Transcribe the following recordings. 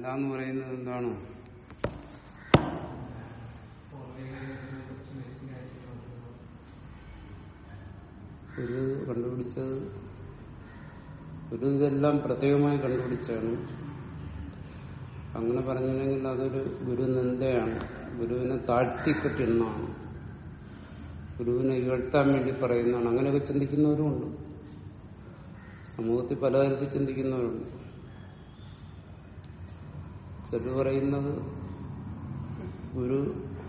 എന്ന് പറയുന്നത് എന്താണ് ഒരു കണ്ടുപിടിച്ചത് ഒരു ഇതെല്ലാം പ്രത്യേകമായി കണ്ടുപിടിച്ചാണ് അങ്ങനെ പറഞ്ഞില്ലെങ്കിൽ അതൊരു ഗുരുനിന്ദയാണ് ഗുരുവിനെ താഴ്ത്തിക്കെട്ടിടുന്നതാണ് ഗുരുവിനെ ഇകഴ്ത്താൻ വേണ്ടി പറയുന്നതാണ് അങ്ങനെയൊക്കെ ചിന്തിക്കുന്നവരുമുണ്ട് സമൂഹത്തിൽ പലതരത്തിൽ ചിന്തിക്കുന്നവരുണ്ട് ചിലർ പറയുന്നത് ഗുരു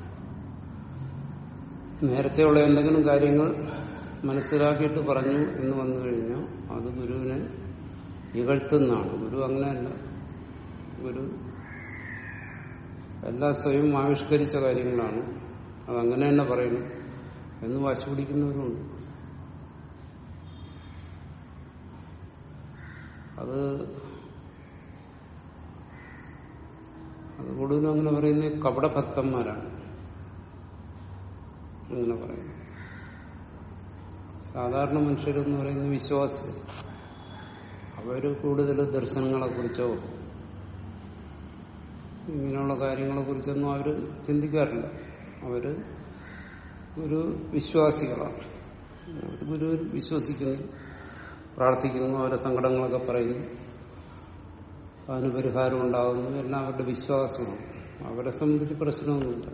നേരത്തെയുള്ള എന്തെങ്കിലും കാര്യങ്ങൾ മനസ്സിലാക്കിയിട്ട് പറഞ്ഞു എന്ന് വന്നു കഴിഞ്ഞാൽ അത് ഗുരുവിനെ ഇകഴ്ത്തുന്നതാണ് ഗുരു അങ്ങനെയല്ല ഗുരു എല്ലാം സ്വയം ആവിഷ്കരിച്ച കാര്യങ്ങളാണ് അതങ്ങനെ തന്നെ പറയണം എന്ന് വാശി പിടിക്കുന്നവരുണ്ട് അത് അത് കൂടുതലും അങ്ങനെ പറയുന്നത് കപടഭക്തന്മാരാണ് അങ്ങനെ പറയുന്നത് സാധാരണ മനുഷ്യരെന്ന് പറയുന്ന വിശ്വാസികൾ അവര് കൂടുതൽ ദർശനങ്ങളെ കുറിച്ചോ ഇങ്ങനെയുള്ള കാര്യങ്ങളെ കുറിച്ചൊന്നും അവര് ചിന്തിക്കാറില്ല അവര് ഒരു വിശ്വാസികളാണ് അവർ ഗുരുവിൽ വിശ്വസിക്കുന്നു പ്രാർത്ഥിക്കുന്നു അവരെ സങ്കടങ്ങളൊക്കെ പറയുന്നു അതിന് പരിഹാരം ഉണ്ടാകുന്നു എല്ലാം അവരുടെ വിശ്വാസമാണ് അവരെ സംബന്ധിച്ച് പ്രശ്നമൊന്നുമില്ല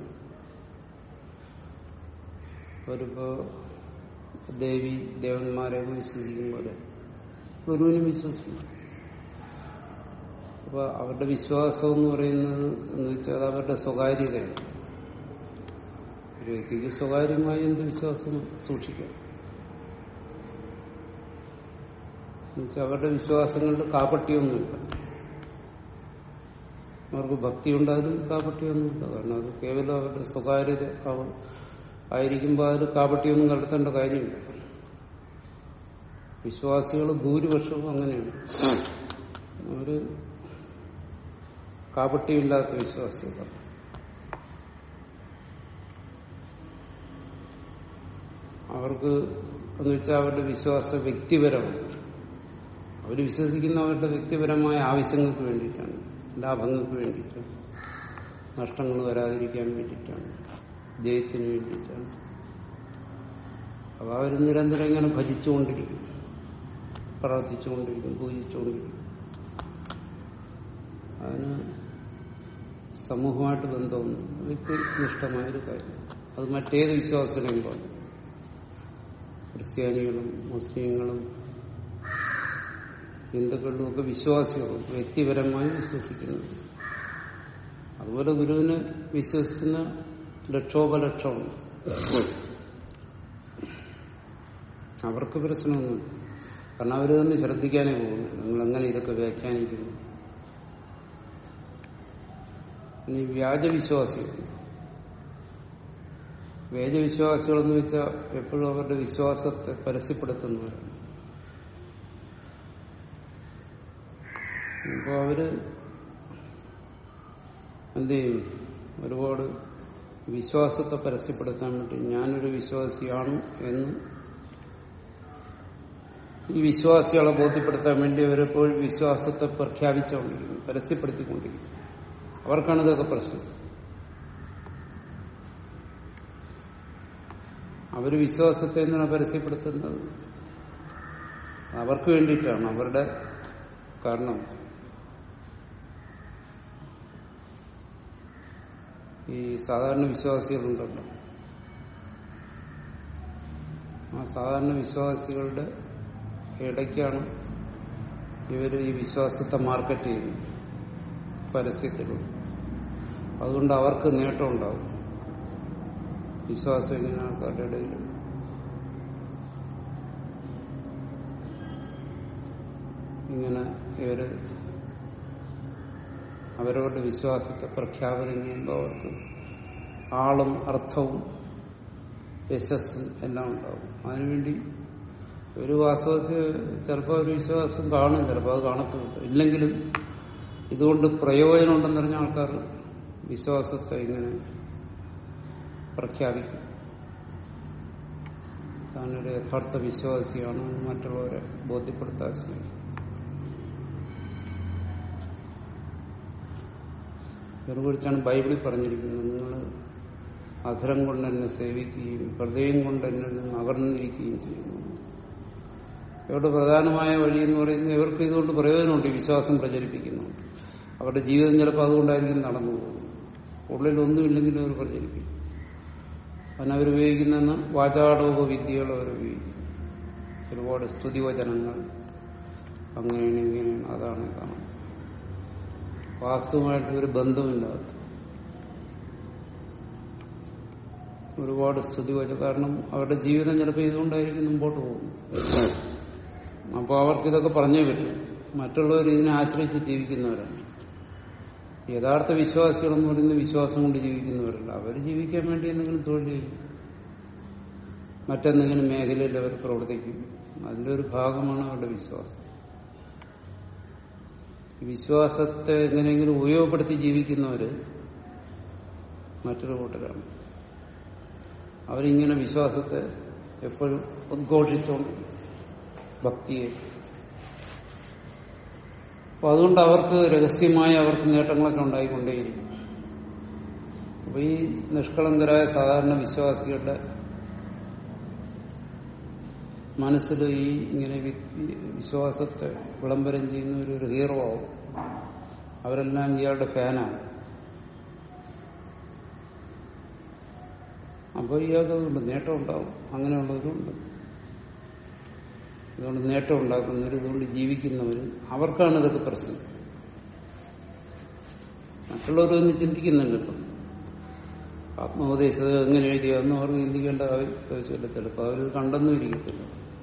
അവരിപ്പോ ദേവി ദേവന്മാരെ വിശ്വസിക്കും പോലെ ഗുരുവിനെ വിശ്വസിക്കുന്നു അപ്പൊ അവരുടെ വിശ്വാസം എന്ന് പറയുന്നത് എന്ന് വെച്ചാൽ അത് അവരുടെ സ്വകാര്യതയാണ് ഒരു വ്യക്തിക്ക് സ്വകാര്യമായി എന്ത് വിശ്വാസം സൂക്ഷിക്കാം എന്നുവെച്ചാൽ അവരുടെ വിശ്വാസങ്ങളുടെ കാപട്യമൊന്നുമില്ല അവർക്ക് ഭക്തിയുണ്ട് അതിലും കാപട്യമൊന്നുമില്ല കാരണം അത് കേവലം അവരുടെ സ്വകാര്യത ആയിരിക്കുമ്പോൾ അതിൽ കാപട്യമൊന്നും കണ്ടെത്തേണ്ട കാര്യമില്ല വിശ്വാസികൾ ഭൂരിപക്ഷവും അങ്ങനെയാണ് അവര് കാപട്യമില്ലാത്ത വിശ്വാസികളാണ് അവർക്ക് എന്ന് വെച്ചാൽ അവരുടെ വിശ്വാസം വ്യക്തിപരമാണ് അവർ വിശ്വസിക്കുന്ന അവരുടെ വ്യക്തിപരമായ ആവശ്യങ്ങൾക്ക് വേണ്ടിയിട്ടാണ് ലാഭങ്ങൾക്ക് വേണ്ടിയിട്ടാണ് നഷ്ടങ്ങൾ വരാതിരിക്കാൻ വേണ്ടിയിട്ടാണ് ജയത്തിന് വേണ്ടിയിട്ടാണ് അപ്പൊ അവർ നിരന്തരം ഇങ്ങനെ ഭജിച്ചുകൊണ്ടിരിക്കും പ്രാർത്ഥിച്ചുകൊണ്ടിരിക്കും പൂജിച്ചുകൊണ്ടിരിക്കും അതിന് സമൂഹമായിട്ട് ബന്ധമൊന്നും വ്യക്തിനിഷ്ഠമായൊരു കാര്യം അത് മറ്റേത് വിശ്വാസങ്ങളെയും പോലെ ക്രിസ്ത്യാനികളും മുസ്ലിങ്ങളും ഹിന്ദുക്കളിലും ഒക്കെ വിശ്വാസികളും വ്യക്തിപരമായി വിശ്വസിക്കുന്നു അതുപോലെ ഗുരുവിനെ വിശ്വസിക്കുന്ന ലക്ഷോപലക്ഷമുണ്ട് അവർക്ക് പ്രശ്നമൊന്നുമില്ല കാരണം അവർ തന്നെ ശ്രദ്ധിക്കാനേ പോകുന്നു നിങ്ങൾ എങ്ങനെ ഇതൊക്കെ വ്യാഖ്യാനിക്കുന്നു ഇനി വ്യാജവിശ്വാസികൾ വ്യാജവിശ്വാസികളെന്ന് വെച്ചാൽ എപ്പോഴും അവരുടെ വിശ്വാസത്തെ പരസ്യപ്പെടുത്തുന്നവരാണ് അപ്പോൾ അവര് എന്ത് ചെയ്യും ഒരുപാട് വിശ്വാസത്തെ പരസ്യപ്പെടുത്താൻ വേണ്ടി ഞാനൊരു വിശ്വാസിയാണ് എന്ന് ഈ വിശ്വാസികളെ ബോധ്യപ്പെടുത്താൻ വേണ്ടി അവരെപ്പോഴും വിശ്വാസത്തെ പ്രഖ്യാപിച്ചുകൊണ്ടിരിക്കുന്നു പരസ്യപ്പെടുത്തിക്കൊണ്ടിരിക്കുന്നു അവർക്കാണ് ഇതൊക്കെ പ്രശ്നം അവര് വിശ്വാസത്തെ എന്തിനാണ് പരസ്യപ്പെടുത്തുന്നത് അവർക്ക് വേണ്ടിയിട്ടാണ് അവരുടെ കാരണം ഈ സാധാരണ വിശ്വാസികളുണ്ടല്ലോ ആ സാധാരണ വിശ്വാസികളുടെ ഇടയ്ക്കാണ് ഇവർ ഈ വിശ്വാസത്തെ മാർക്കറ്റ് ചെയ്യുന്നത് പരസ്യത്തിലൂടെ അതുകൊണ്ട് അവർക്ക് നേട്ടം ഉണ്ടാവും വിശ്വാസം ഇങ്ങനെ ആൾക്കാരുടെ ഇടയിൽ ഇങ്ങനെ ഇവര് അവരവരുടെ വിശ്വാസത്തെ പ്രഖ്യാപനം ചെയ്യുമ്പോൾ അവർക്ക് ആളും അർത്ഥവും യശസ്സും എല്ലാം ഉണ്ടാവും അതിനുവേണ്ടി ഒരു വാസ്തവത്തിൽ ചിലപ്പോൾ ഒരു വിശ്വാസം കാണും ചിലപ്പോൾ അത് കാണത്തുമില്ല ഇല്ലെങ്കിലും ഇതുകൊണ്ട് പ്രയോജനമുണ്ടെന്ന് പറഞ്ഞ ആൾക്കാർ വിശ്വാസത്തെ ഇങ്ങനെ പ്രഖ്യാപിക്കും താനൊരു യഥാർത്ഥ വിശ്വാസിയാണ് മറ്റുള്ളവരെ ബോധ്യപ്പെടുത്താൻ ശ്രമിക്കും ഇതിനെക്കുറിച്ചാണ് ബൈബിളിൽ പറഞ്ഞിരിക്കുന്നത് നിങ്ങൾ അധരം കൊണ്ട് എന്നെ സേവിക്കുകയും ഹൃദയം കൊണ്ട് എന്നിൽ നിന്ന് അകർന്നിരിക്കുകയും ചെയ്യുന്നു ഇവരുടെ പ്രധാനമായ വഴി എന്ന് പറയുന്നത് ഇവർക്ക് ഇതുകൊണ്ട് പ്രയോജനമുണ്ട് ഈ വിശ്വാസം പ്രചരിപ്പിക്കുന്നുണ്ട് അവരുടെ ജീവിതം ചിലപ്പോൾ അതുകൊണ്ടായിരിക്കും നടന്നു പോകുന്നത് ഉള്ളിൽ ഒന്നുമില്ലെങ്കിലും അവർ പ്രചരിപ്പിക്കും അതിനവർ ഉപയോഗിക്കുന്ന വാചാടോപ വിദ്യകൾ അവർ ഉപയോഗിക്കും ഒരുപാട് സ്തുതിവചനങ്ങൾ അങ്ങനെയാണ് ഇങ്ങനെയാണ് അതാണ് ഇതാണ് വാസ്തവമായിട്ട് ഒരു ബന്ധമില്ലാത്ത ഒരുപാട് സ്തുതിവചനം കാരണം അവരുടെ ജീവിതം ചിലപ്പോൾ ഇതുകൊണ്ടായിരിക്കും മുമ്പോട്ട് പോകും അപ്പോൾ അവർക്ക് ഇതൊക്കെ പറഞ്ഞേ പറ്റും മറ്റുള്ളവർ ഇതിനെ ആശ്രയിച്ച് ജീവിക്കുന്നവരാണ് യഥാർത്ഥ വിശ്വാസികളെന്ന് പറയുന്നത് വിശ്വാസം കൊണ്ട് ജീവിക്കുന്നവരല്ല അവർ ജീവിക്കാൻ വേണ്ടി എന്തെങ്കിലും തൊഴിൽ ചെയ്യും മറ്റെന്തെങ്കിലും മേഖലയിൽ അവർ പ്രവർത്തിക്കും അതിന്റെ ഒരു ഭാഗമാണ് അവരുടെ വിശ്വാസം ഈ വിശ്വാസത്തെ എങ്ങനെയെങ്കിലും ഉപയോഗപ്പെടുത്തി ജീവിക്കുന്നവര് മറ്റൊരു കൂട്ടരാണ് അവരിങ്ങനെ വിശ്വാസത്തെ എപ്പോഴും ഉദ്ഘോഷിച്ചുകൊണ്ട് ഭക്തിയെ അപ്പൊ അതുകൊണ്ട് അവർക്ക് രഹസ്യമായി അവർക്ക് നേട്ടങ്ങളൊക്കെ ഉണ്ടായിക്കൊണ്ടേയിരിക്കും അപ്പൊ ഈ നിഷ്കളങ്കരായ സാധാരണ വിശ്വാസികളുടെ മനസ്സിൽ ഈ ഇങ്ങനെ വി- വിശ്വാസത്തെ വിളംബരം ചെയ്യുന്ന ഒരു ഒരു ഹീറോ ആവും അവരെല്ലാം ഇയാളുടെ ഫാനാണ് അപ്പോൾ ഇയാൾക്ക് അതുകൊണ്ട് നേട്ടം ഉണ്ടാവും അങ്ങനെയുള്ളവരുണ്ട് ഇതുകൊണ്ട് നേട്ടം ഉണ്ടാക്കുന്നവർ ഇതുകൊണ്ട് ജീവിക്കുന്നവർ അവർക്കാണ് ഇതൊക്കെ പ്രശ്നം മറ്റുള്ളവരൊന്നും ചിന്തിക്കുന്നുണ്ടല്ലോ ആത്മോപദേശം എങ്ങനെ എഴുതിയാന്നും അവർക്ക് ചിന്തിക്കേണ്ട ആവശ്യമില്ല ചിലപ്പോൾ അവരിത് കണ്ടെന്നും ഇരിക്കത്തില്ല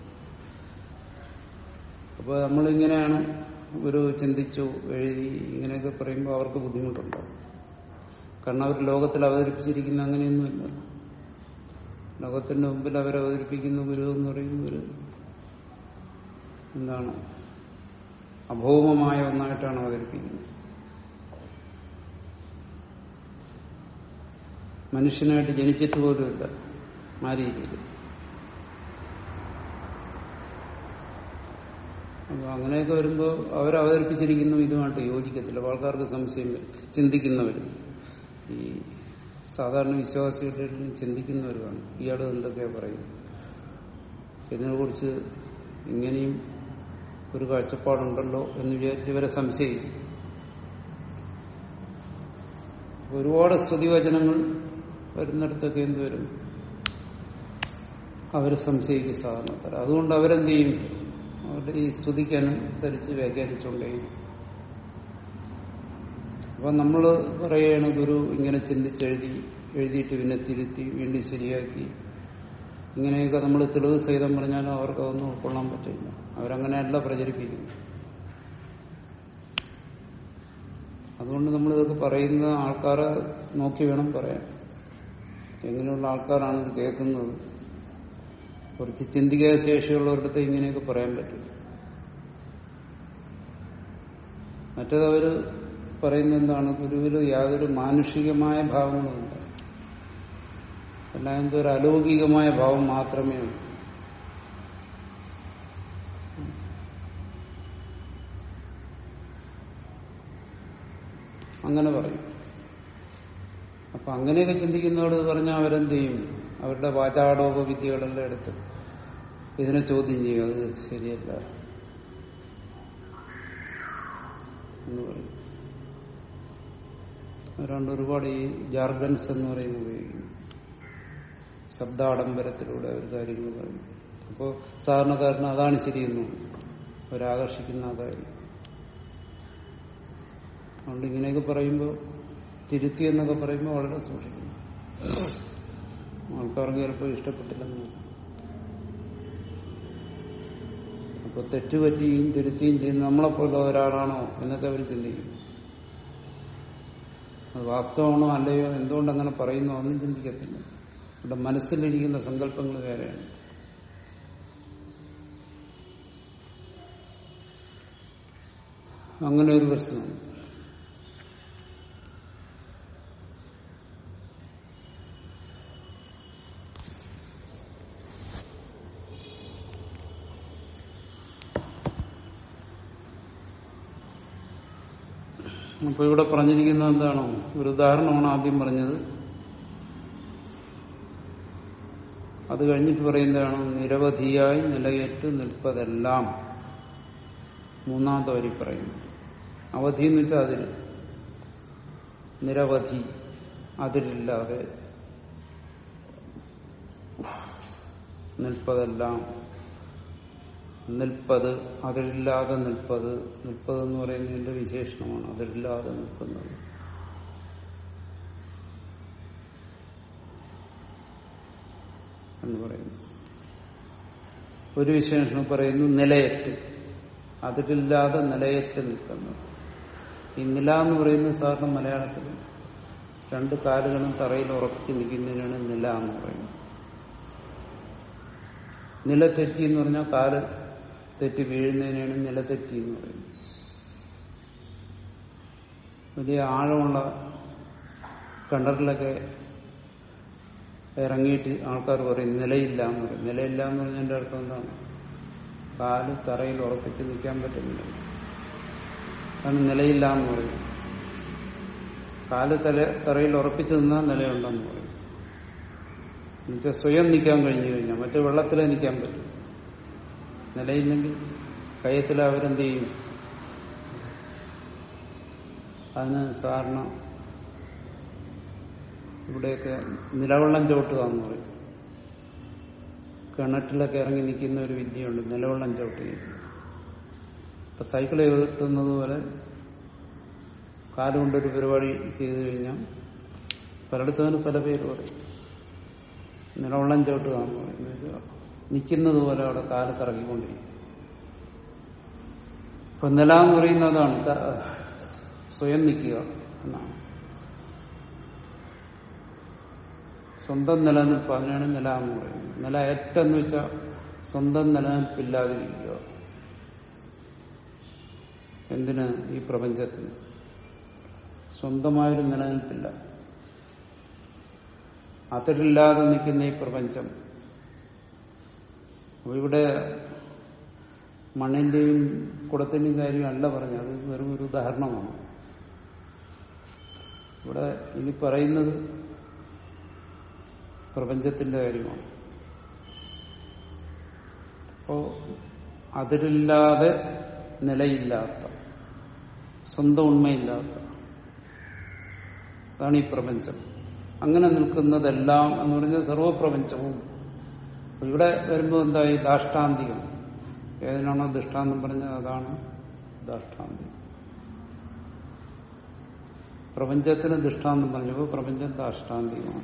അപ്പോൾ നമ്മളിങ്ങനെയാണ് ഒരു ചിന്തിച്ചു എഴുതി ഇങ്ങനെയൊക്കെ പറയുമ്പോൾ അവർക്ക് ബുദ്ധിമുട്ടുണ്ടാവും കാരണം അവർ ലോകത്തിൽ അവതരിപ്പിച്ചിരിക്കുന്ന അങ്ങനെയൊന്നുമില്ല ലോകത്തിന്റെ മുമ്പിൽ അവരവതരിപ്പിക്കുന്ന ഗുരു എന്ന് പറയുന്ന ഒരു എന്താണ് അഭൗമമായ ഒന്നായിട്ടാണ് അവതരിപ്പിക്കുന്നത് മനുഷ്യനായിട്ട് ജനിച്ചിട്ട് പോലുമില്ല ആ രീതിയിൽ അപ്പൊ അങ്ങനെയൊക്കെ വരുമ്പോൾ അവരവതരിപ്പിച്ചിരിക്കുന്നു ഇതുമായിട്ട് യോജിക്കത്തില്ല അപ്പൊ ആൾക്കാർക്ക് സംശയം വരും ചിന്തിക്കുന്നവരും ഈ സാധാരണ വിശ്വാസികളുടെ ഇടയിൽ ചിന്തിക്കുന്നവരുമാണ് ഇയാൾ എന്തൊക്കെയാ പറയുന്നത് ഇതിനെക്കുറിച്ച് ഇങ്ങനെയും ഒരു കാഴ്ചപ്പാടുണ്ടല്ലോ എന്ന് വിചാരിച്ച് ഇവരെ സംശയിക്കും ഒരുപാട് സ്തുതിവചനങ്ങൾ വരുന്നിടത്തൊക്കെ എന്ത് വരും അവർ സംശയിക്കും സാധാരണക്കാർ അതുകൊണ്ട് അവരെന്ത് ചെയ്യും അവരുടെ ഈ സ്തുതിക്കനുസരിച്ച് വ്യാഖ്യാനിച്ചുകൊണ്ടേ അപ്പൊ നമ്മൾ പറയുകയാണ് ഗുരു ഇങ്ങനെ ചിന്തിച്ചെഴുതി എഴുതിയിട്ട് പിന്നെ തിരുത്തി വീണ്ടും ശരിയാക്കി ഇങ്ങനെയൊക്കെ നമ്മൾ തെളിവ് സഹിതം പറഞ്ഞാലും അവർക്ക് അതൊന്നും ഉൾക്കൊള്ളാൻ പറ്റില്ല അവരങ്ങനെയല്ല പ്രചരിപ്പിക്കുന്നു അതുകൊണ്ട് നമ്മളിതൊക്കെ പറയുന്ന ആൾക്കാരെ നോക്കി വേണം പറയാൻ എങ്ങനെയുള്ള ആൾക്കാരാണ് ഇത് കേൾക്കുന്നത് കുറച്ച് ചിന്തിക്കാൻ ശേഷിയുള്ളവരുടെ ഇങ്ങനെയൊക്കെ പറയാൻ പറ്റും മറ്റേത് അവര് പറയുന്നത് എന്താണ് ഗുരുവിൽ യാതൊരു മാനുഷികമായ ഭാവങ്ങളുമില്ല എല്ലാം എന്തോ ഒരു അലൗകികമായ ഭാവം മാത്രമേ ഉള്ളൂ അങ്ങനെ പറയും അപ്പൊ അങ്ങനെയൊക്കെ ചിന്തിക്കുന്നവരോട് പറഞ്ഞാൽ അവരെന്ത് ചെയ്യും അവരുടെ വാചാടോപ വിദ്യകളെല്ലാം എടുത്ത് ഇതിനെ ചോദ്യം ചെയ്യും അത് ശരിയല്ല എന്ന് പറയും അവരാണ്ട് ഒരുപാട് ഈ ജാർഗൻസ് എന്ന് പറയുന്നത് ഉപയോഗിക്കുന്നു ശബ്ദാഡംബരത്തിലൂടെ അവർ കാര്യങ്ങൾ പറയും അപ്പോൾ സാധാരണക്കാരന് അതാണ് ശരിയെന്നു അവരാകർഷിക്കുന്ന അതായിരിക്കും അതുകൊണ്ട് ഇങ്ങനെയൊക്കെ പറയുമ്പോൾ തിരുത്തി എന്നൊക്കെ പറയുമ്പോൾ വളരെ സൂക്ഷിക്കണം ആൾക്കാർക്ക് ചിലപ്പോൾ ഇഷ്ടപ്പെട്ടില്ലെന്ന് അപ്പൊ തെറ്റുപറ്റിയും തിരുത്തിയും ചെയ്യുന്ന നമ്മളെപ്പോലെ ഒരാളാണോ എന്നൊക്കെ അവർ ചിന്തിക്കും അത് വാസ്തവമാണോ അല്ലയോ എന്തുകൊണ്ട് അങ്ങനെ പറയുന്നു ഒന്നും ചിന്തിക്കത്തില്ല അവരുടെ മനസ്സിലിരിക്കുന്ന സങ്കല്പങ്ങൾ വേറെയാണ് അങ്ങനെ ഒരു പ്രശ്നമാണ് അപ്പൊ ഇവിടെ പറഞ്ഞിരിക്കുന്നത് എന്താണോ ഒരു ഉദാഹരണമാണ് ആദ്യം പറഞ്ഞത് അത് കഴിഞ്ഞിട്ട് പറയുന്നതാണ് നിരവധിയായി നിലയേറ്റ് നിൽപ്പതെല്ലാം മൂന്നാമത്തെ വരി പറയുന്നു അവധി എന്ന് വെച്ചാൽ അതിൽ നിരവധി അതിലില്ലാതെ നിൽപ്പതെല്ലാം നിൽപ്പത് അതിലില്ലാതെ നിൽപ്പത് നിൽപ്പത് എന്ന് പറയുന്നതിന്റെ വിശേഷണമാണ് അതിലില്ലാതെ നിൽക്കുന്നത് എന്ന് പറയുന്നു ഒരു വിശേഷണം പറയുന്നു നിലയറ്റ് അതിലില്ലാതെ നിലയറ്റ് നിൽക്കുന്നത് ഈ നില എന്ന് പറയുന്നത് സാധാരണ മലയാളത്തിൽ രണ്ട് കാലുകളും തറയിൽ ഉറപ്പിച്ച് നിൽക്കുന്നതിനാണ് നില എന്ന് പറയുന്നത് നില തെറ്റി എന്ന് പറഞ്ഞാൽ കാല് തെറ്റി വീഴുന്നതിനാണ് നില തെറ്റി എന്ന് പറയുന്നത് വലിയ ആഴമുള്ള കിണറിലൊക്കെ ഇറങ്ങിയിട്ട് ആൾക്കാർ പറയും നിലയില്ല എന്ന് പറയും നിലയില്ല എന്ന് പറഞ്ഞതിന്റെ അർത്ഥം എന്താണ് കാല് തറയിൽ ഉറപ്പിച്ച് നിൽക്കാൻ പറ്റുന്നില്ല അതാണ് നിലയില്ല എന്ന് പറയും കാല് തല തറയിൽ ഉറപ്പിച്ചു നിന്നാൽ നിലയുണ്ടെന്ന് പറയും എന്നുവെച്ചാൽ സ്വയം നിൽക്കാൻ കഴിഞ്ഞു കഴിഞ്ഞാൽ മറ്റു വെള്ളത്തിലേ നിൽക്കാൻ പറ്റും നിലയില്ലെങ്കിൽ കയത്തിൽ അവരെന്ത് ചെയ്യും അതിന് സാധാരണ ഇവിടെയൊക്കെ നിലവെള്ളം ചവിട്ടുക എന്ന് പറയും കിണറ്റിലൊക്കെ ഇറങ്ങി നിൽക്കുന്ന ഒരു വിദ്യയുണ്ട് നിലവെള്ളം ചവിട്ടുക ഇപ്പൊ സൈക്കിൾ ചവിട്ടുന്നത് പോലെ കാലുകൊണ്ടൊരു പരിപാടി ചെയ്തു കഴിഞ്ഞാൽ പലയിടത്തും പല പേര് പറയും നിലവെള്ളം ചവിട്ടുക എന്ന് പറയുന്നത് നിൽക്കുന്നത് പോലെ അവിടെ കാല് കറങ്ങിക്കൊണ്ടിരിക്കും ഇപ്പൊ നില എന്ന് പറയുന്നതാണ് സ്വയം നിൽക്കുക എന്നാണ് സ്വന്തം നിലനിൽപ്പ് അതിനാണ് നില എന്ന് പറയുന്നത് നില ഏറ്റെന്ന് വെച്ചാൽ സ്വന്തം നിലനിൽപ്പില്ലാതിരിക്കുക എന്തിന് ഈ പ്രപഞ്ചത്തിന് സ്വന്തമായൊരു നിലനിൽപ്പില്ല അതിരില്ലാതെ നിൽക്കുന്ന ഈ പ്രപഞ്ചം അപ്പൊ ഇവിടെ മണ്ണിന്റെയും കുടത്തിന്റെയും കാര്യം അല്ല പറഞ്ഞത് അത് വെറും ഒരു ഉദാഹരണമാണ് ഇവിടെ ഇനി പറയുന്നത് പ്രപഞ്ചത്തിന്റെ കാര്യമാണ് അപ്പോ അതിരില്ലാതെ നിലയില്ലാത്ത സ്വന്തം ഉണ്മയില്ലാത്ത അതാണ് ഈ പ്രപഞ്ചം അങ്ങനെ നിൽക്കുന്നതെല്ലാം എന്ന് പറഞ്ഞാൽ സർവപ്രപഞ്ചവും ഇവിടെ വരുമ്പോൾ എന്തായി ദാഷ്ടാന്തികം ഏതിനാണോ ദൃഷ്ടാന്തം പറഞ്ഞത് അതാണ് ദാഷ്ടാന്തികം പ്രപഞ്ചത്തിന് ദൃഷ്ടാന്തം പറഞ്ഞപ്പോൾ പ്രപഞ്ചം ദാഷ്ടാന്തികമാണ്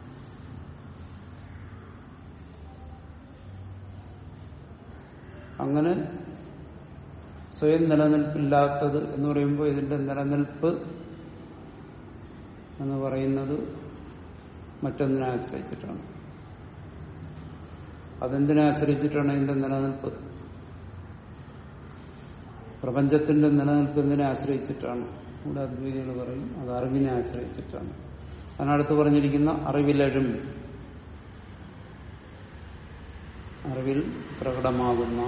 അങ്ങനെ സ്വയം നിലനിൽപ്പില്ലാത്തത് എന്ന് പറയുമ്പോൾ ഇതിന്റെ നിലനിൽപ്പ് എന്ന് പറയുന്നത് മറ്റൊന്നിനെ ആശ്രയിച്ചിട്ടാണ് അതെന്തിനെ ആശ്രയിച്ചിട്ടാണ് ഇതിന്റെ നിലനിൽപ്പ് പ്രപഞ്ചത്തിന്റെ നിലനിൽപ്പ് എന്തിനെ ആശ്രയിച്ചിട്ടാണ് ഇവിടെ അദ്വൈതികൾ പറയും അത് അറിവിനെ ആശ്രയിച്ചിട്ടാണ് അതിനടുത്ത് പറഞ്ഞിരിക്കുന്ന അറിവിലഴും അറിവിൽ പ്രകടമാകുന്ന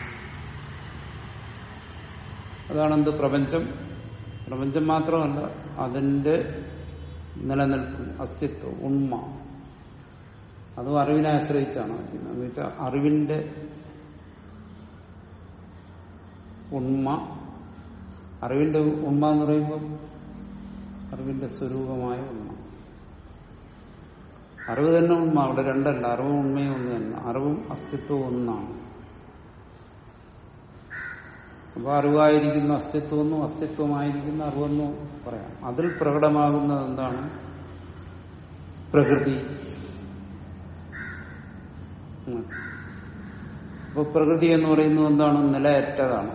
അതാണെന്ത് പ്രപഞ്ചം പ്രപഞ്ചം മാത്രമല്ല അതിന്റെ നിലനിൽപ്പ് അസ്തിത്വം ഉണ്മ അതും അറിവിനെ ആശ്രയിച്ചാണ് എന്ന് വെച്ചാൽ അറിവിന്റെ ഉണ്മ അറിവിന്റെ ഉണ്മ എന്ന് പറയുമ്പോൾ അറിവിന്റെ സ്വരൂപമായ ഉണ്മ അറിവ് തന്നെ ഉണ്മ അവിടെ രണ്ടല്ല അറിവും ഉണ്മയും ഒന്ന് തന്നെ അറിവും അസ്തിത്വവും ഒന്നാണ് അപ്പൊ അറിവായിരിക്കുന്ന അസ്തിത്വമെന്നും അസ്തിത്വമായിരിക്കുന്ന അറിവെന്നും പറയാം അതിൽ പ്രകടമാകുന്നത് എന്താണ് പ്രകൃതി അപ്പൊ പ്രകൃതി എന്ന് പറയുന്നത് എന്താണ് നിലയറ്റതാണ്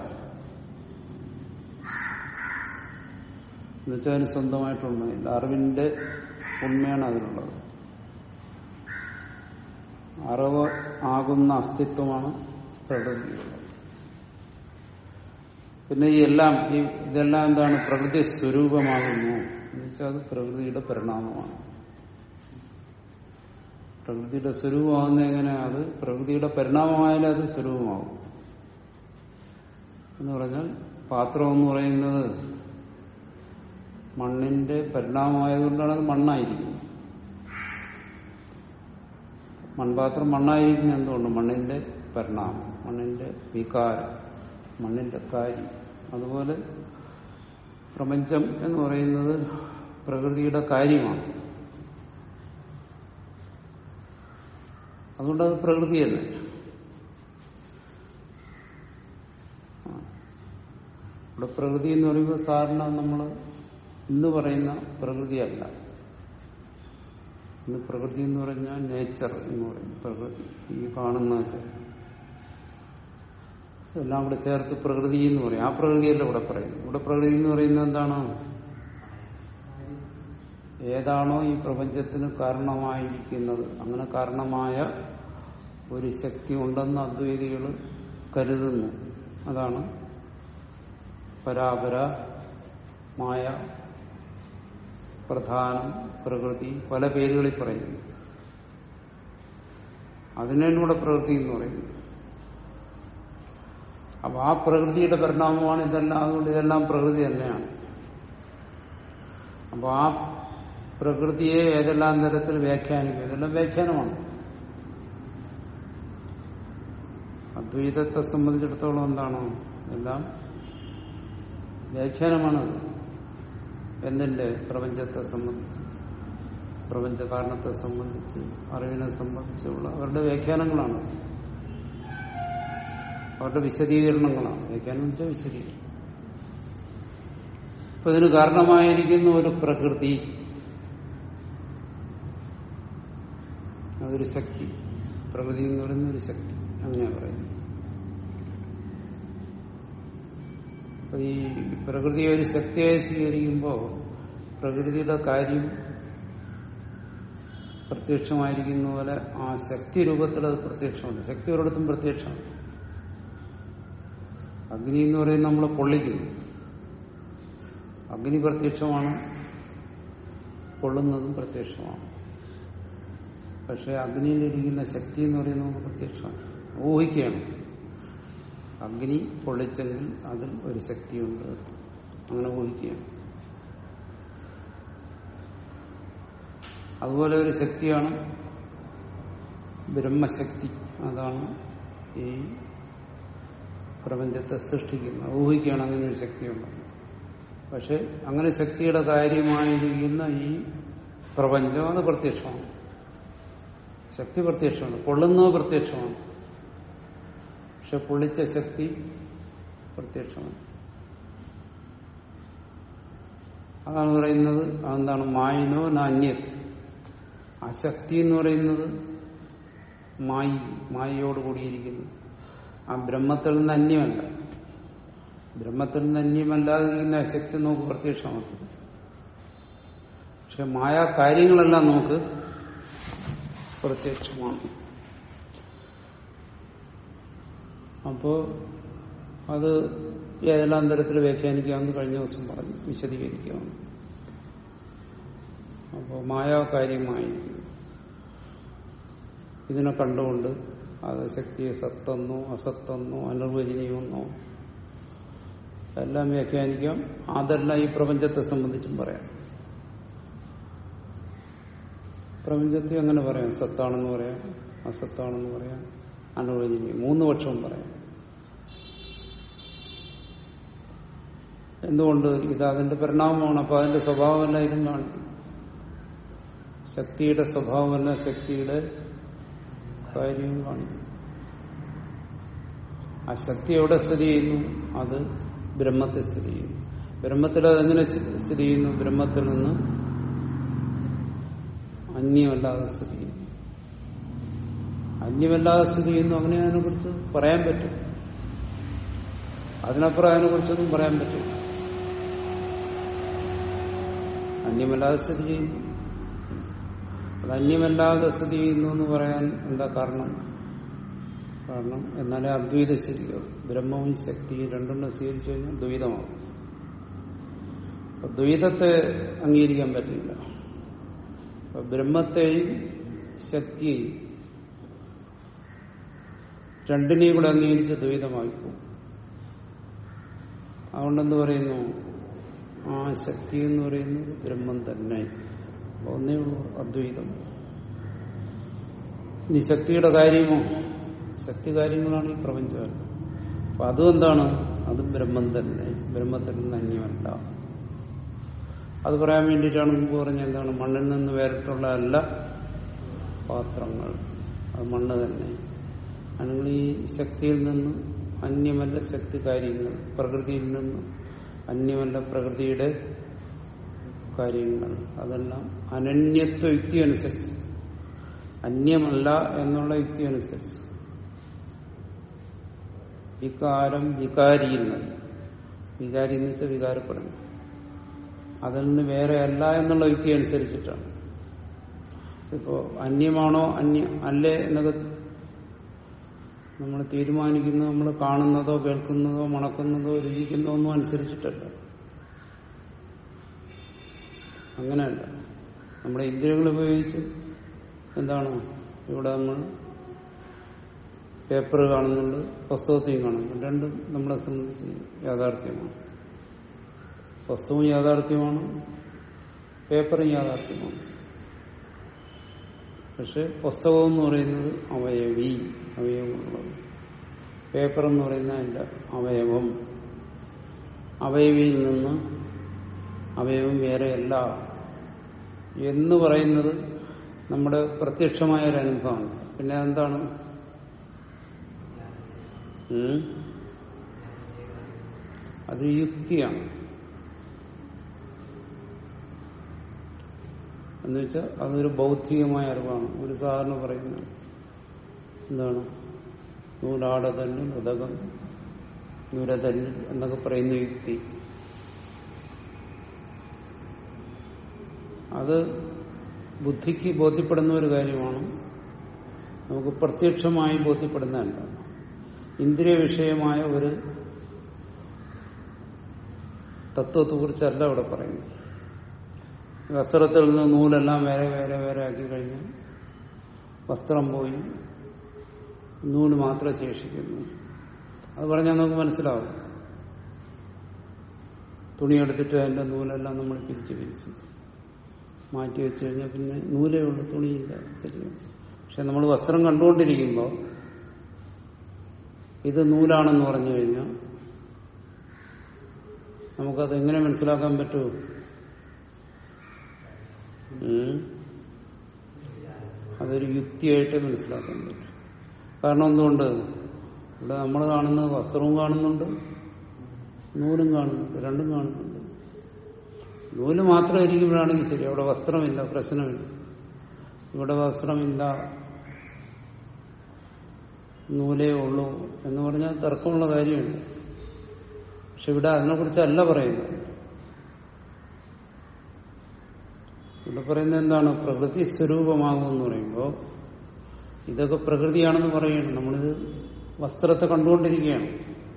എന്നുവെച്ചാൽ അതിന് സ്വന്തമായിട്ട് ഉണ്മയില്ല അറിവിന്റെ ഉണ്മയാണ് അതിനുള്ളത് അറിവ് ആകുന്ന അസ്തിത്വമാണ് പ്രകൃതിയുള്ളത് പിന്നെ ഈ എല്ലാം ഈ ഇതെല്ലാം എന്താണ് പ്രകൃതി സ്വരൂപമാകുന്നു എന്ന് വെച്ചാൽ അത് പ്രകൃതിയുടെ പരിണാമമാണ് പ്രകൃതിയുടെ സ്വരൂപമാകുന്ന എങ്ങനെ അത് പ്രകൃതിയുടെ പരിണാമമായാലും അത് സ്വരൂപമാകും എന്ന് പറഞ്ഞാൽ പാത്രം എന്ന് പറയുന്നത് മണ്ണിന്റെ പരിണാമമായതുകൊണ്ടാണ് അത് മണ്ണായിരിക്കുന്നത് മൺപാത്രം മണ്ണായിരിക്കുന്നത് എന്തുകൊണ്ട് മണ്ണിന്റെ പരിണാമം മണ്ണിന്റെ വികാരം മണ്ണിന്റെ കാര്യം അതുപോലെ പ്രപഞ്ചം എന്ന് പറയുന്നത് പ്രകൃതിയുടെ കാര്യമാണ് അതുകൊണ്ട് അത് പ്രകൃതിയല്ല ഇവിടെ പ്രകൃതി എന്ന് പറയുമ്പോൾ സാധാരണ നമ്മൾ ഇന്ന് പറയുന്ന പ്രകൃതിയല്ല ഇന്ന് പ്രകൃതി എന്ന് പറഞ്ഞാൽ നേച്ചർ എന്ന് പറയും പ്രകൃതി ഈ കാണുന്നതൊക്കെ എല്ലാം കൂടെ ചേർത്ത് പ്രകൃതി എന്ന് പറയും ആ പ്രകൃതിയല്ല ഇവിടെ പറയും ഇവിടെ പ്രകൃതി എന്ന് പറയുന്നത് എന്താണ് ഏതാണോ ഈ പ്രപഞ്ചത്തിന് കാരണമായിരിക്കുന്നത് അങ്ങനെ കാരണമായ ഒരു ശക്തി ഉണ്ടെന്ന് അദ്വൈതികൾ കരുതുന്നു അതാണ് പരാപരമായ പ്രധാനം പ്രകൃതി പല പേരുകളിൽ പറയുന്നു അതിനാണ് ഇവിടെ പ്രകൃതി എന്ന് പറയുന്നത് അപ്പൊ ആ പ്രകൃതിയുടെ പരിണാമമാണ് ഇതെല്ലാം അതുകൊണ്ട് ഇതെല്ലാം പ്രകൃതി തന്നെയാണ് അപ്പൊ ആ പ്രകൃതിയെ ഏതെല്ലാം തരത്തിൽ വ്യാഖ്യാനിക്കും ഇതെല്ലാം വ്യാഖ്യാനമാണ് അദ്വൈതത്തെ സംബന്ധിച്ചിടത്തോളം എന്താണ് എല്ലാം വ്യാഖ്യാനമാണത് എന്തിന്റെ പ്രപഞ്ചത്തെ സംബന്ധിച്ച് പ്രപഞ്ച കാരണത്തെ സംബന്ധിച്ച് അറിവിനെ സംബന്ധിച്ചുള്ള അവരുടെ വ്യാഖ്യാനങ്ങളാണ് അവരുടെ വിശദീകരണങ്ങളാണ് വ്യാഖ്യാനം എന്ന് വെച്ചാൽ വിശദീകരണം അപ്പൊ ഇതിന് കാരണമായിരിക്കുന്ന ഒരു പ്രകൃതി അതൊരു ശക്തി പ്രകൃതി എന്ന് പറയുന്ന ഒരു ശക്തി അങ്ങനെയാ പറയുന്നത് അപ്പൊ ഈ പ്രകൃതിയെ ഒരു ശക്തിയായി സ്വീകരിക്കുമ്പോൾ പ്രകൃതിയുടെ കാര്യം പ്രത്യക്ഷമായിരിക്കുന്ന പോലെ ആ ശക്തി രൂപത്തിൽ അത് പ്രത്യക്ഷമാണ് ശക്തി ഒരിടത്തും പ്രത്യക്ഷമാണ് അഗ്നി എന്ന് പറയുന്നത് നമ്മൾ പൊള്ളിക്കുന്നു അഗ്നി പ്രത്യക്ഷമാണ് പൊള്ളുന്നതും പ്രത്യക്ഷമാണ് പക്ഷെ അഗ്നിയിലിരിക്കുന്ന ശക്തി എന്ന് പറയുന്നത് നമുക്ക് പ്രത്യക്ഷമാണ് ഊഹിക്കുകയാണ് അഗ്നി പൊള്ളിച്ചെങ്കിൽ അതിൽ ഒരു ശക്തിയുണ്ട് അങ്ങനെ ഊഹിക്കുകയാണ് അതുപോലെ ഒരു ശക്തിയാണ് ബ്രഹ്മശക്തി അതാണ് ഈ പ്രപഞ്ചത്തെ സൃഷ്ടിക്കുന്നത് ഊഹിക്കുകയാണ് അങ്ങനെ ഒരു ശക്തിയുണ്ട് പക്ഷെ അങ്ങനെ ശക്തിയുടെ കാര്യമായിരിക്കുന്ന ഈ പ്രപഞ്ചം അത് പ്രത്യക്ഷമാണ് ശക്തി പ്രത്യക്ഷമാണ് പൊള്ളുന്നത് പ്രത്യക്ഷമാണ് പക്ഷെ പൊള്ളിച്ച ശക്തി പ്രത്യക്ഷമാണ് അതാണ് പറയുന്നത് അതെന്താണ് മായിനോ നാന്യത് ആ ശക്തി എന്ന് പറയുന്നത് മായി മായയോട് കൂടിയിരിക്കുന്നു ആ ബ്രഹ്മത്തിൽ നിന്ന് അന്യമല്ല ബ്രഹ്മത്തിൽ നിന്ന് അന്യമല്ലാതിരിക്കുന്ന ആ ശക്തി നമുക്ക് പ്രത്യക്ഷമാക്കും പക്ഷെ മായാ കാര്യങ്ങളെല്ലാം നമുക്ക് പ്രത്യക്ഷമാണ് അപ്പോ അത് ഏതെല്ലാം തരത്തിൽ വ്യാഖ്യാനിക്കാമെന്ന് കഴിഞ്ഞ ദിവസം പറഞ്ഞു വിശദീകരിക്കാമെന്ന് അപ്പോൾ മായാകാര്യമായിരിക്കുന്നു ഇതിനെ കണ്ടുകൊണ്ട് അത് ശക്തിയെ സത്തെന്നോ അസത്തെന്നോ അനിർവചനീയമെന്നോ എല്ലാം വ്യാഖ്യാനിക്കാം അതെല്ലാം ഈ പ്രപഞ്ചത്തെ സംബന്ധിച്ചും പറയാം പ്രപഞ്ചത്തെ അങ്ങനെ പറയാം സത്താണെന്ന് പറയാം അസത്താണെന്ന് പറയാം അനുവചനീയം മൂന്ന് പക്ഷവും പറയാം എന്തുകൊണ്ട് ഇത് അതിന്റെ പരിണാമമാണ് അപ്പൊ അതിന്റെ സ്വഭാവമല്ല ഇതും കാണിക്കും ശക്തിയുടെ സ്വഭാവമല്ല ശക്തിയുടെ കാര്യവും കാണിക്കും ആ ശക്തി എവിടെ സ്ഥിതി ചെയ്യുന്നു അത് ബ്രഹ്മത്തെ സ്ഥിതി ചെയ്യുന്നു ബ്രഹ്മത്തിൽ അതെങ്ങനെ സ്ഥിതി ചെയ്യുന്നു ബ്രഹ്മത്തിൽ നിന്ന് അന്യമല്ലാതെ സ്ഥിതി ചെയ്യുന്നു അന്യമല്ലാതെ സ്ഥിതി ചെയ്യുന്നു അങ്ങനെ അതിനെക്കുറിച്ച് പറയാൻ പറ്റും അതിനപ്പുറം അതിനെക്കുറിച്ചൊന്നും പറയാൻ പറ്റില്ല അന്യമല്ലാതെ സ്ഥിതി ചെയ്യുന്നു അത് അന്യമല്ലാതെ സ്ഥിതി ചെയ്യുന്നു എന്ന് പറയാൻ എന്താ കാരണം കാരണം എന്നാലേ അദ്വൈത ശരിയാവും ബ്രഹ്മവും ശക്തിയും രണ്ടെണ്ണം സ്വീകരിച്ചു കഴിഞ്ഞാൽ ദ്വൈതമാവും അപ്പൊ ദ്വൈതത്തെ അംഗീകരിക്കാൻ പറ്റില്ല അപ്പൊ ബ്രഹ്മത്തെയും ശക്തിയെയും രണ്ടിനെയും കൂടെ അംഗീകരിച്ച് ദ്വൈതമായി പോകും അതുകൊണ്ടെന്ത് പറയുന്നു ആ ശക്തി എന്ന് പറയുന്നത് ബ്രഹ്മം തന്നെ ഒന്നേ ഉള്ളൂ അദ്വൈതം ഇനി ശക്തിയുടെ കാര്യമോ ശക്തി കാര്യങ്ങളാണ് ഈ പ്രപഞ്ചം അപ്പൊ അതും എന്താണ് അതും ബ്രഹ്മം തന്നെ ബ്രഹ്മത്തിൽ നിന്ന് അന്യമല്ല അത് പറയാൻ വേണ്ടിയിട്ടാണ് മുമ്പ് പറഞ്ഞ എന്താണ് മണ്ണിൽ നിന്ന് വേറിട്ടുള്ള അല്ല പാത്രങ്ങൾ അത് മണ്ണ് തന്നെ അല്ലെങ്കിൽ ഈ ശക്തിയിൽ നിന്ന് അന്യമല്ല ശക്തി കാര്യങ്ങൾ പ്രകൃതിയിൽ നിന്ന് അന്യമല്ല പ്രകൃതിയുടെ കാര്യങ്ങൾ അതെല്ലാം അനന്യത്വ യുക്തി അനുസരിച്ച് അന്യമല്ല എന്നുള്ള യുക്തി അനുസരിച്ച് വികാരം വികാരിയിൽ നിന്ന് വികാരി എന്ന് വെച്ചാൽ വികാരപ്പെടുന്നു അതിൽ നിന്ന് വേറെ അല്ല എന്നുള്ള യുക്തി അനുസരിച്ചിട്ടാണ് ഇപ്പോ അന്യമാണോ അന്യ അല്ലേ എന്നൊക്കെ നമ്മൾ തീരുമാനിക്കുന്നത് നമ്മൾ കാണുന്നതോ കേൾക്കുന്നതോ മണക്കുന്നതോ രുചിക്കുന്നതോ ഒന്നും അനുസരിച്ചിട്ടല്ല അങ്ങനെയല്ല നമ്മുടെ ഇന്ദ്രിയങ്ങൾ ഉപയോഗിച്ച് എന്താണ് ഇവിടെ നമ്മൾ പേപ്പർ കാണുന്നുണ്ട് പുസ്തകത്തെയും കാണുന്നുണ്ട് രണ്ടും നമ്മളെ സംബന്ധിച്ച് യാഥാർത്ഥ്യമാണ് പുസ്തകവും യാഥാർത്ഥ്യമാണ് പേപ്പറും യാഥാർത്ഥ്യമാണ് പക്ഷെ പുസ്തകം എന്ന് പറയുന്നത് അവയവി അവയവമുള്ളത് പേപ്പർ എന്ന് പറയുന്ന അതിന്റെ അവയവം അവയവിയിൽ നിന്ന് അവയവം വേറെയല്ല എന്ന് പറയുന്നത് നമ്മുടെ പ്രത്യക്ഷമായ ഒരു അനുഭവമാണ് പിന്നെ എന്താണ് ഉം? അത് യുക്തിയാണ് എന്നുവെച്ചാൽ അതൊരു ബൗദ്ധികമായ അറിവാണ് ഒരു സാധാരണ പറയുന്നത് എന്താണ് നൂലാടതല്ലിൽ ഉദകം നൂരതല്ലിൽ എന്നൊക്കെ പറയുന്ന യുക്തി അത് ബുദ്ധിക്ക് ബോധ്യപ്പെടുന്ന ഒരു കാര്യമാണ് നമുക്ക് പ്രത്യക്ഷമായി ബോധ്യപ്പെടുന്നതല്ല ഇന്ദ്രിയ വിഷയമായ ഒരു തത്വത്തെക്കുറിച്ചല്ല ഇവിടെ പറയുന്നത് വസ്ത്രത്തിൽ നിന്ന് നൂലെല്ലാം വേറെ വേറെ വേറെ ആക്കി കഴിഞ്ഞാൽ വസ്ത്രം പോയി നൂല് മാത്രമേ ശേഷിക്കുന്നു അത് പറഞ്ഞാൽ നമുക്ക് മനസ്സിലാവും തുണിയെടുത്തിട്ട് അതിന്റെ നൂലെല്ലാം നമ്മൾ പിരിച്ച് പിരിച്ച് മാറ്റി വെച്ച് കഴിഞ്ഞാൽ പിന്നെ നൂലേ ഉള്ളൂ തുണിയില്ല ശരിയാണ് പക്ഷെ നമ്മൾ വസ്ത്രം കണ്ടുകൊണ്ടിരിക്കുമ്പോൾ ഇത് നൂലാണെന്ന് പറഞ്ഞു കഴിഞ്ഞാൽ നമുക്കത് എങ്ങനെ മനസ്സിലാക്കാൻ പറ്റുമോ ഉം. അതൊരു യുക്തിയായിട്ട് മനസ്സിലാക്കാൻ പറ്റും കാരണം എന്തുകൊണ്ട് ഇവിടെ നമ്മൾ കാണുന്നത് വസ്ത്രവും കാണുന്നുണ്ട് നൂലും കാണുന്നുണ്ട് രണ്ടും കാണുന്നുണ്ട് നൂല് മാത്രം ഇരിക്കുമ്പോഴാണെങ്കിൽ ശരി അവിടെ വസ്ത്രമില്ല പ്രശ്നമില്ല ഇവിടെ വസ്ത്രമില്ല നൂലേ ഉള്ളൂ എന്ന് പറഞ്ഞാൽ തർക്കമുള്ള കാര്യമുണ്ട് പക്ഷെ ഇവിടെ അതിനെക്കുറിച്ചല്ല പറയുന്നത് ഇവിടെ പറയുന്നത് എന്താണ് പ്രകൃതി സ്വരൂപമാകുമെന്ന് പറയുമ്പോൾ ഇതൊക്കെ പ്രകൃതിയാണെന്ന് പറയുകയാണ് നമ്മളിത് വസ്ത്രത്തെ കണ്ടുകൊണ്ടിരിക്കുകയാണ്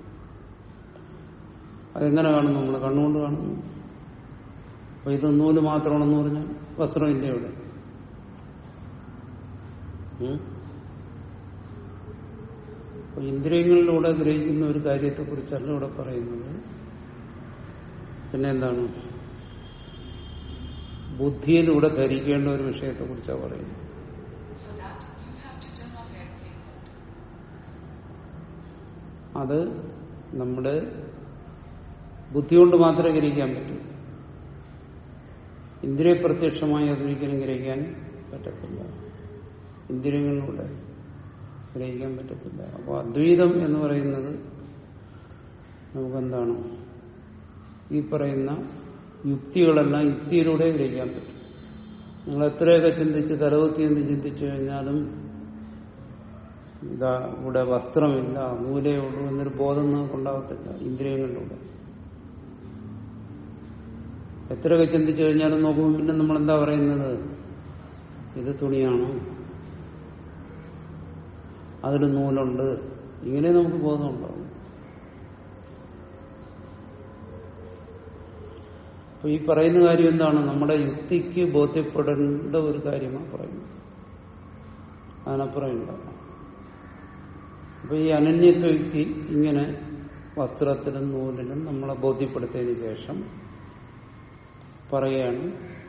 അതെങ്ങനെ കാണുന്നു നമ്മൾ കണ്ണുകൊണ്ട് കാണുന്നു അപ്പൊ ഇത് നൂല് മാത്രമാണെന്ന് പറഞ്ഞാൽ വസ്ത്രമില്ല ഇവിടെ ഉം? അപ്പൊ ഇന്ദ്രിയങ്ങളിലൂടെ ഗ്രഹിക്കുന്ന ഒരു കാര്യത്തെക്കുറിച്ചല്ല ഇവിടെ പറയുന്നത് പിന്നെ എന്താണ് ബുദ്ധിയിലൂടെ ധരിക്കേണ്ട ഒരു വിഷയത്തെക്കുറിച്ചാണ് പറയുന്നത് For that, you have to turn off airplane mode. അത് നമ്മുടെ ബുദ്ധി കൊണ്ട് മാത്രമേ ഗ്രഹിക്കാൻ പറ്റൂ ഇന്ദ്രിയ പ്രത്യക്ഷമായി അതൊരിക്കലും ഗ്രഹിക്കാൻ പറ്റത്തില്ല ഇന്ദ്രിയങ്ങളിലൂടെ ഗ്രഹിക്കാൻ പറ്റത്തില്ല അപ്പോൾ അദ്വൈതം എന്ന് പറയുന്നത് നമുക്കെന്താണ് ഈ പറയുന്ന യുക്തികളെല്ലാം യുക്തിയിലൂടെ ഗ്രഹിക്കാൻ പറ്റും നിങ്ങൾ എത്രയൊക്കെ ചിന്തിച്ച് തലവത്തി എന്ന് ചിന്തിച്ചു കഴിഞ്ഞാലും ഇതാ ഇവിടെ വസ്ത്രമില്ല നൂലേ ഉള്ളൂ എന്നൊരു ബോധം നിങ്ങൾക്ക് ഉണ്ടാകത്തില്ല ഇന്ദ്രിയങ്ങളിലൂടെ എത്രയൊക്കെ ചിന്തിച്ചു കഴിഞ്ഞാലും നോക്കുമ്പോൾ പിന്നെ നമ്മൾ എന്താ പറയുന്നത് ഇത് തുണിയാണ് അതിൽ നൂലുണ്ട് ഇങ്ങനെ നമുക്ക് ബോധമുണ്ടാവും അപ്പൊ ഈ പറയുന്ന കാര്യം എന്താണ് നമ്മുടെ യുക്തിക്ക് ബോധ്യപ്പെടേണ്ട ഒരു കാര്യമാണ് പറയുന്നത് അതിനപ്പുറം ഇല്ല അപ്പൊ ഈ അനന്യത്വ യുക്തി ഇങ്ങനെ വസ്ത്രത്തിലും നൂലിലും നമ്മളെ ബോധ്യപ്പെടുത്തിയതിനു ശേഷം പറയുകയാണ്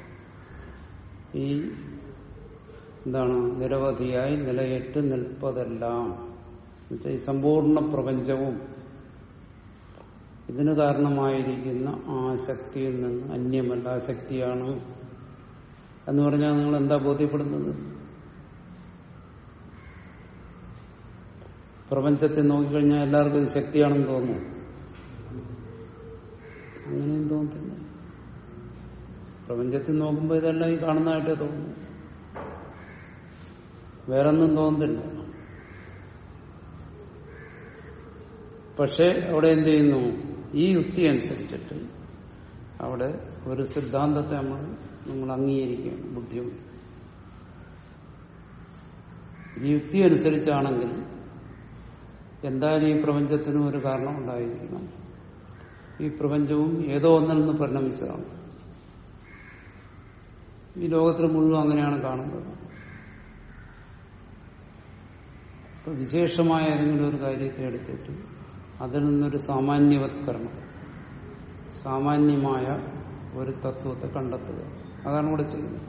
ഈ എന്താണ് നിരവധിയായി നിലയേറ്റ് നിൽപ്പതെല്ലാം എന്നുവെച്ചാൽ ഈ സമ്പൂർണ്ണ പ്രപഞ്ചവും ഇതിന് കാരണമായിരിക്കുന്ന ആ ശക്തിയിൽ നിന്ന് അന്യമല്ല ആ ശക്തിയാണ് എന്ന് പറഞ്ഞാൽ നിങ്ങൾ എന്താ ബോധ്യപ്പെടുന്നത് പ്രപഞ്ചത്തെ നോക്കിക്കഴിഞ്ഞാൽ എല്ലാവർക്കും ഇത് ശക്തിയാണെന്ന് തോന്നുന്നു അങ്ങനെയും തോന്നത്തില്ല പ്രപഞ്ചത്തിൽ നോക്കുമ്പോൾ ഇതെല്ലാം ഈ കാണുന്നതായിട്ടേ തോന്നുന്നു വേറൊന്നും തോന്നുന്നില്ല പക്ഷെ അവിടെ എന്ത് ചെയ്യുന്നു ഈ യുക്തി അനുസരിച്ചിട്ട് അവിടെ ഒരു സിദ്ധാന്തത്തെ നമ്മൾ നമ്മൾ അംഗീകരിക്കുകയാണ് ബുദ്ധിയും ഈ യുക്തി അനുസരിച്ചാണെങ്കിൽ എന്തായാലും ഈ പ്രപഞ്ചത്തിനും ഒരു കാരണം ഉണ്ടായിരിക്കണം ഈ പ്രപഞ്ചവും ഏതോ ഒന്നിൽ നിന്ന് പരിണമിച്ചതാണ് ഈ ലോകത്തിൽ മുഴുവൻ അങ്ങനെയാണ് കാണുന്നത് ഇപ്പൊ വിശേഷമായ ഏതെങ്കിലും ഒരു കാര്യത്തെ എടുത്തിട്ട് അതിൽ നിന്നൊരു സാമാന്യവത്കരണം സാമാന്യമായ ഒരു തത്വത്തെ കണ്ടെത്തുക അതാണ് ഇവിടെ ചെയ്യുന്നത്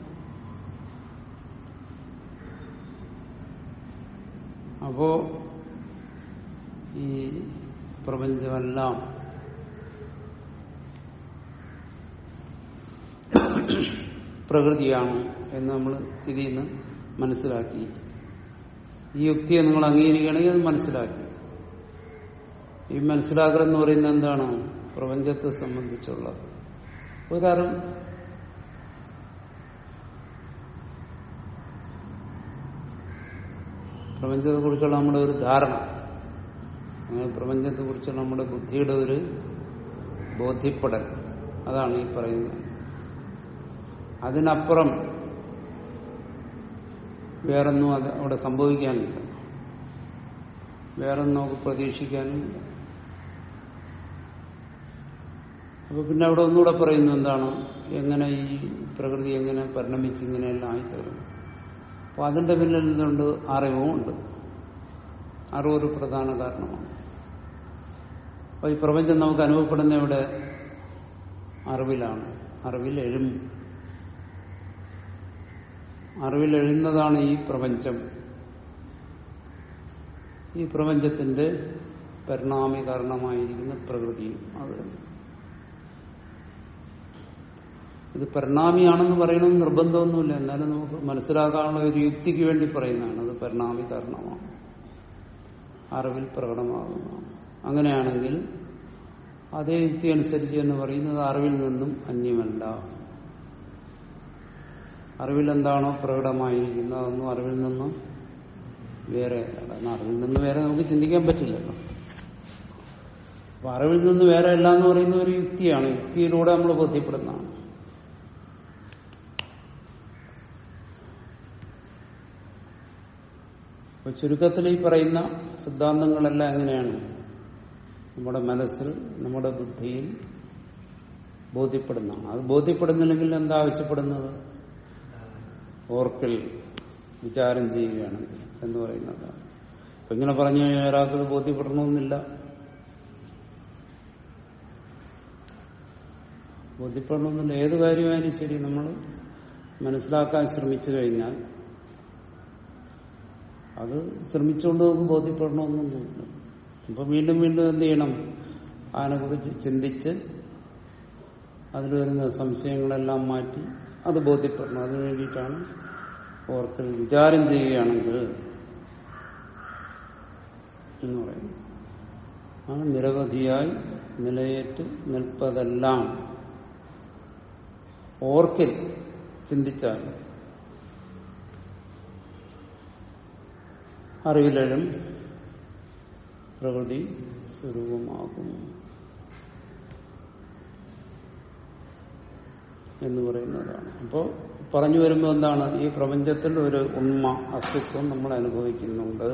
അപ്പോ ഈ പ്രപഞ്ചമെല്ലാം പ്രകൃതിയാണ് എന്ന് നമ്മൾ ഇതിൽ നിന്ന് മനസ്സിലാക്കി ഈ യുക്തിയെ നിങ്ങൾ അംഗീകരിക്കുകയാണെങ്കിൽ അത് മനസ്സിലാക്കി ഈ മനസ്സിലാക്കൽ എന്ന് പറയുന്നത് എന്താണ് പ്രപഞ്ചത്തെ സംബന്ധിച്ചുള്ള ഒരറിവ് പ്രപഞ്ചത്തെ കുറിച്ചുള്ള നമ്മുടെ ഒരു ധാരണ അങ്ങനെ പ്രപഞ്ചത്തെ കുറിച്ചുള്ള നമ്മുടെ ബുദ്ധിയുടെ ഒരു ബോധ്യപ്പെടൽ അതാണ് ഈ പറയുന്നത് അതിനപ്പുറം വേറൊന്നും അത് അവിടെ സംഭവിക്കാനില്ല വേറൊന്നും നമുക്ക് പ്രതീക്ഷിക്കാനുമില്ല അപ്പൊ പിന്നെ അവിടെ ഒന്നുകൂടെ പറയുന്നു എന്താണ് എങ്ങനെ ഈ പ്രകൃതി എങ്ങനെ പരിണമിച്ച് ഇങ്ങനെയെല്ലാം ആയിത്തീർന്നു അപ്പൊ അതിന്റെ പിന്നിൽ നിന്നുകൊണ്ട് അറിവും ഉണ്ട് അറിവൊരു പ്രധാന കാരണമാണ് അപ്പൊ ഈ പ്രപഞ്ചം നമുക്ക് അനുഭവപ്പെടുന്ന ഇവിടെ അറിവിലാണ് അറിവിൽ എഴും അറിവിൽ എഴുന്നതാണ് ഈ പ്രപഞ്ചം ഈ പ്രപഞ്ചത്തിന്റെ പരിണാമി കാരണമായിരിക്കുന്ന പ്രകൃതിയും അത് തന്നെ. ഇത് പരിണാമിയാണെന്ന് പറയണമെന്ന് നിർബന്ധമൊന്നുമില്ല എന്നാലും നമുക്ക് മനസ്സിലാക്കാനുള്ള ഒരു യുക്തിക്ക് വേണ്ടി പറയുന്നതാണ് അത് പരിണാമി കാരണമാണ് അറിവിൽ പ്രകടമാകുന്നതാണ് അങ്ങനെയാണെങ്കിൽ അതേ യുക്തി അനുസരിച്ച് എന്ന് പറയുന്നത് അറിവിൽ നിന്നും അന്യമല്ല അറിവിൽ എന്താണോ പ്രകടമായിരിക്കുന്നത് അതൊന്നും അറിവിൽ നിന്നും വേറെ കാരണം അറിവിൽ നിന്ന് വേറെ നമുക്ക് ചിന്തിക്കാൻ പറ്റില്ലല്ലോ അപ്പൊ അറിവിൽ നിന്ന് വേറെ അല്ല എന്ന് പറയുന്ന ഒരു യുക്തിയാണ് യുക്തിയിലൂടെ നമ്മൾ ബോധ്യപ്പെടുന്നതാണ് അപ്പൊ ചുരുക്കത്തിൽ ഈ പറയുന്ന സിദ്ധാന്തങ്ങളെല്ലാം എങ്ങനെയാണ് നമ്മുടെ മനസ്സിൽ നമ്മുടെ ബുദ്ധിയിൽ ബോധ്യപ്പെടുന്നതാണ് അത് ബോധ്യപ്പെടുന്നില്ലെങ്കിൽ എന്താ ആവശ്യപ്പെടുന്നത് ഓർക്കൽ വിചാരം ചെയ്യുകയാണെങ്കിൽ എന്ന് പറയുന്നതാണ് അപ്പൊ ഇങ്ങനെ പറഞ്ഞു കഴിഞ്ഞാൽ ഒരാൾക്ക് ഇത് ബോധ്യപ്പെടണമെന്നില്ല ബോധ്യപ്പെടണമെന്നില്ല ഏത് കാര്യമായാലും ശരി നമ്മൾ മനസ്സിലാക്കാൻ ശ്രമിച്ചു കഴിഞ്ഞാൽ അത് ശ്രമിച്ചുകൊണ്ട് നമുക്ക് ബോധ്യപ്പെടണമെന്നൊന്നുമില്ല അപ്പൊ വീണ്ടും വീണ്ടും എന്ത് ചെയ്യണം അതിനെക്കുറിച്ച് ചിന്തിച്ച് അതിൽ വരുന്ന സംശയങ്ങളെല്ലാം മാറ്റി അത് ബോധ്യപ്പെടണം അതിനു വേണ്ടിയിട്ടാണ് ഓർക്കൽ വിചാരം ചെയ്യുകയാണെങ്കിൽ എന്ന് പറയുന്നത് ആണ് നിരവധിയായി നിലയേറ്റ് നിൽപ്പതെല്ലാം ഓർക്കിൽ ചിന്തിച്ചാൽ അറിവിലും പ്രകൃതി സ്വരൂപമാകും എന്ന് പറയുന്നതാണ് അപ്പോൾ പറഞ്ഞു വരുമ്പോൾ എന്താണ് ഈ പ്രപഞ്ചത്തിൽ ഒരു ഉണ്മ അസ്തിത്വം നമ്മൾ അനുഭവിക്കുന്നുണ്ട്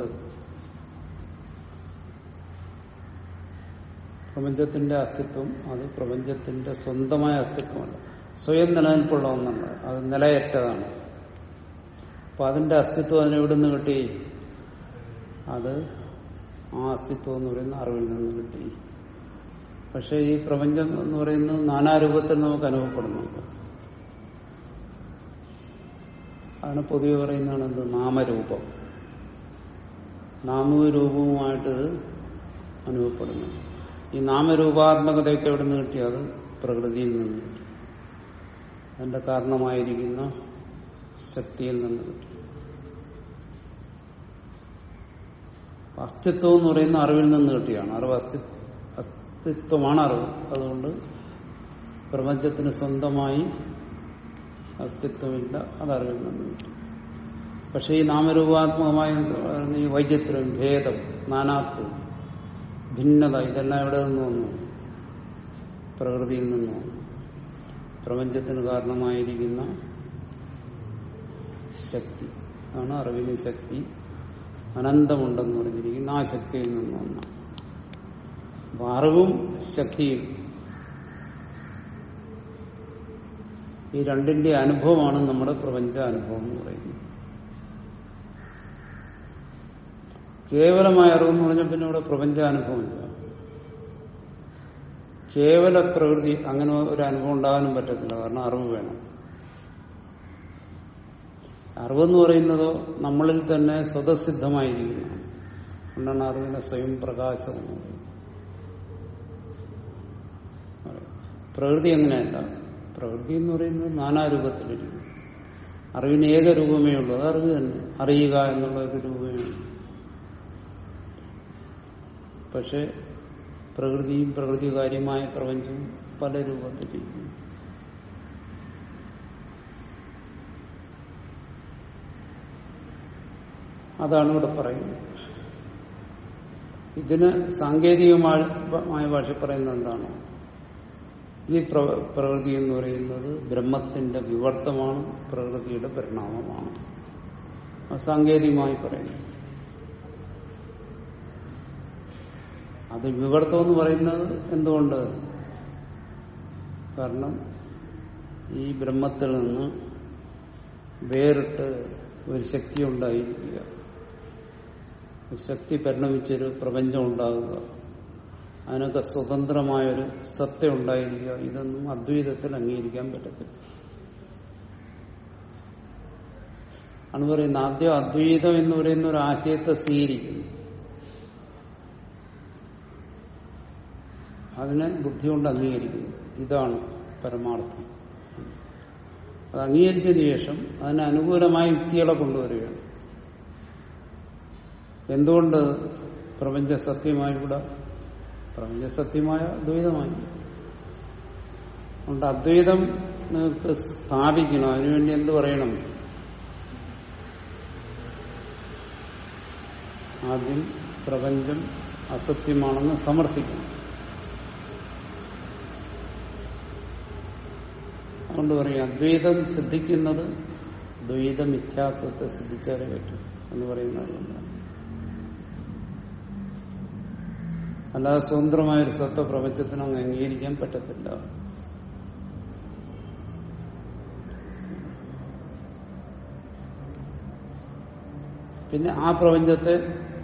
പ്രപഞ്ചത്തിന്റെ അസ്തിത്വം അത് പ്രപഞ്ചത്തിന്റെ സ്വന്തമായ അസ്തിത്വമല്ല സ്വയം നിലനിൽപ്പുള്ള ഒന്നല്ല അത് നിലയറ്റതാണ് അപ്പൊ അതിന്റെ അസ്തിത്വം അതിന് എവിടെ നിന്ന് കിട്ടി അത് ആ അസ്തിത്വം എന്ന് പറയുന്ന അറിവിൽ നിന്ന് കിട്ടി പക്ഷെ ഈ പ്രപഞ്ചം എന്ന് പറയുന്നത് നാനാരൂപത്തിൽ നമുക്ക് അനുഭവപ്പെടുന്നുണ്ട് അതിനെ പൊതുവെ പറയുന്നതാണ് എന്ത് നാമരൂപം നാമവും രൂപവുമായിട്ട് ഇത് അനുഭവപ്പെടുന്നു ഈ നാമരൂപാത്മകതയൊക്കെ എവിടെ നിന്ന് കിട്ടി അത് പ്രകൃതിയിൽ നിന്ന് കിട്ടി അതിന്റെ കാരണമായിരിക്കുന്ന ശക്തിയിൽ നിന്ന് കിട്ടി അസ്തിത്വം എന്ന് പറയുന്ന അറിവിൽ നിന്ന് കിട്ടിയാണ് അറിവ് അസ്തി അസ്തിത്വമാണ് അറിവ് അതുകൊണ്ട് പ്രപഞ്ചത്തിന് സ്വന്തമായി അസ്തിത്വമില്ല അത് അറിവിൽ നിന്ന് കിട്ടി പക്ഷെ ഈ നാമരൂപാത്മകമായ പറയുന്ന ഈ വൈചിത്രം ഭേദം നാനാത്വം ഭിന്നത ഇതെല്ലാം എവിടെ നിന്ന് വന്നു പ്രകൃതിയിൽ നിന്ന് വന്നു പ്രപഞ്ചത്തിന് കാരണമായിരിക്കുന്ന ശക്തി ആണ് അറിവിന് ശക്തി അനന്തമുണ്ടെന്ന് പറഞ്ഞിരിക്കുന്ന ആ ശക്തിയിൽ നിന്ന് വന്ന അപ്പൊ അറിവും ശക്തിയും ഈ രണ്ടിന്റെ അനുഭവമാണ് നമ്മുടെ പ്രപഞ്ച അനുഭവം എന്ന് പറയുന്നത് കേവലമായ അറിവെന്ന് പറഞ്ഞാൽ പിന്നെ ഇവിടെ പ്രപഞ്ചാനുഭവമില്ല കേവല പ്രകൃതി അങ്ങനെ ഒരു അനുഭവം ഉണ്ടാകാനും പറ്റത്തില്ല കാരണം അറിവ് വേണം അറിവെന്ന് പറയുന്നതോ നമ്മളിൽ തന്നെ സ്വതസിദ്ധമായിരിക്കുന്നതാണ് അതുകൊണ്ടാണ് അറിവിനെ സ്വയം പ്രകാശം എന്ന് പറയുന്നത് പ്രകൃതി അങ്ങനെയല്ല പ്രകൃതി എന്ന് പറയുന്നത് നാനാരൂപത്തിലിരിക്കും അറിവിന് ഏക രൂപമേ ഉള്ളൂ അത് അറിവ് തന്നെ അറിയുക എന്നുള്ള ഒരു രൂപമേ ഉള്ളൂ പക്ഷെ പ്രകൃതിയും പ്രകൃതികാര്യമായ പ്രപഞ്ചവും പല രൂപത്തിലിരിക്കും അതാണ് ഇവിടെ പറയുന്നത് ഇതിന് സാങ്കേതികമായ ഭാഷ പറയുന്നത് എന്താണ് ഈ പ്ര- പ്രകൃതി എന്ന് പറയുന്നത് ബ്രഹ്മത്തിന്റെ വിവർത്തമാണ് പ്രകൃതിയുടെ പരിണാമമാണ് അത് സാങ്കേതികമായി പറയുന്നു അത് വിവർത്തം എന്ന് പറയുന്നത് എന്തുകൊണ്ട് കാരണം ഈ ബ്രഹ്മത്തിൽ നിന്ന് വേറിട്ട് ഒരു ശക്തി ഉണ്ടായിരിക്കുക ഒരു ശക്തി പരിണമിച്ചൊരു പ്രപഞ്ചം ഉണ്ടാകുക അതിനൊക്കെ സ്വതന്ത്രമായൊരു സത്യ ഉണ്ടായിരിക്കുക ഇതൊന്നും അദ്വൈതത്തിൽ അംഗീകരിക്കാൻ പറ്റത്തില്ല ആണ് പറയുന്നത് ആദ്യം അദ്വൈതം എന്ന് പറയുന്ന ഒരു ആശയത്തെ സ്വീകരിക്കുന്നു അതിനെ ബുദ്ധി കൊണ്ട് അംഗീകരിക്കുന്നു ഇതാണ് പരമാർത്ഥം അത് അംഗീകരിച്ചതിന് ശേഷം അതിന് അനുകൂലമായ യുക്തികളെ കൊണ്ടുവരികയാണ് എന്തുകൊണ്ട് പ്രപഞ്ച സത്യമായി കൂടെ പ്രപഞ്ച സത്യമായ അദ്വൈതമായി അതുകൊണ്ട് അദ്വൈതം നിങ്ങൾക്ക് സ്ഥാപിക്കണം അതിനുവേണ്ടി എന്ത് പറയണം ആദ്യം പ്രപഞ്ചം അസത്യമാണെന്ന് സമർത്ഥിക്കണം അതുകൊണ്ട് പറയും അദ്വൈതം സിദ്ധിക്കുന്നത് ദ്വൈത മിഥ്യാത്വത്തെ സിദ്ധിച്ചാലേ പറ്റും എന്ന് പറയുന്നതുകൊണ്ടാണ് അല്ലാതെ സ്വതന്ത്രമായൊരു സത്വ പ്രപഞ്ചത്തിന് അങ്ങ് അംഗീകരിക്കാൻ പറ്റത്തില്ല പിന്നെ ആ പ്രപഞ്ചത്തെ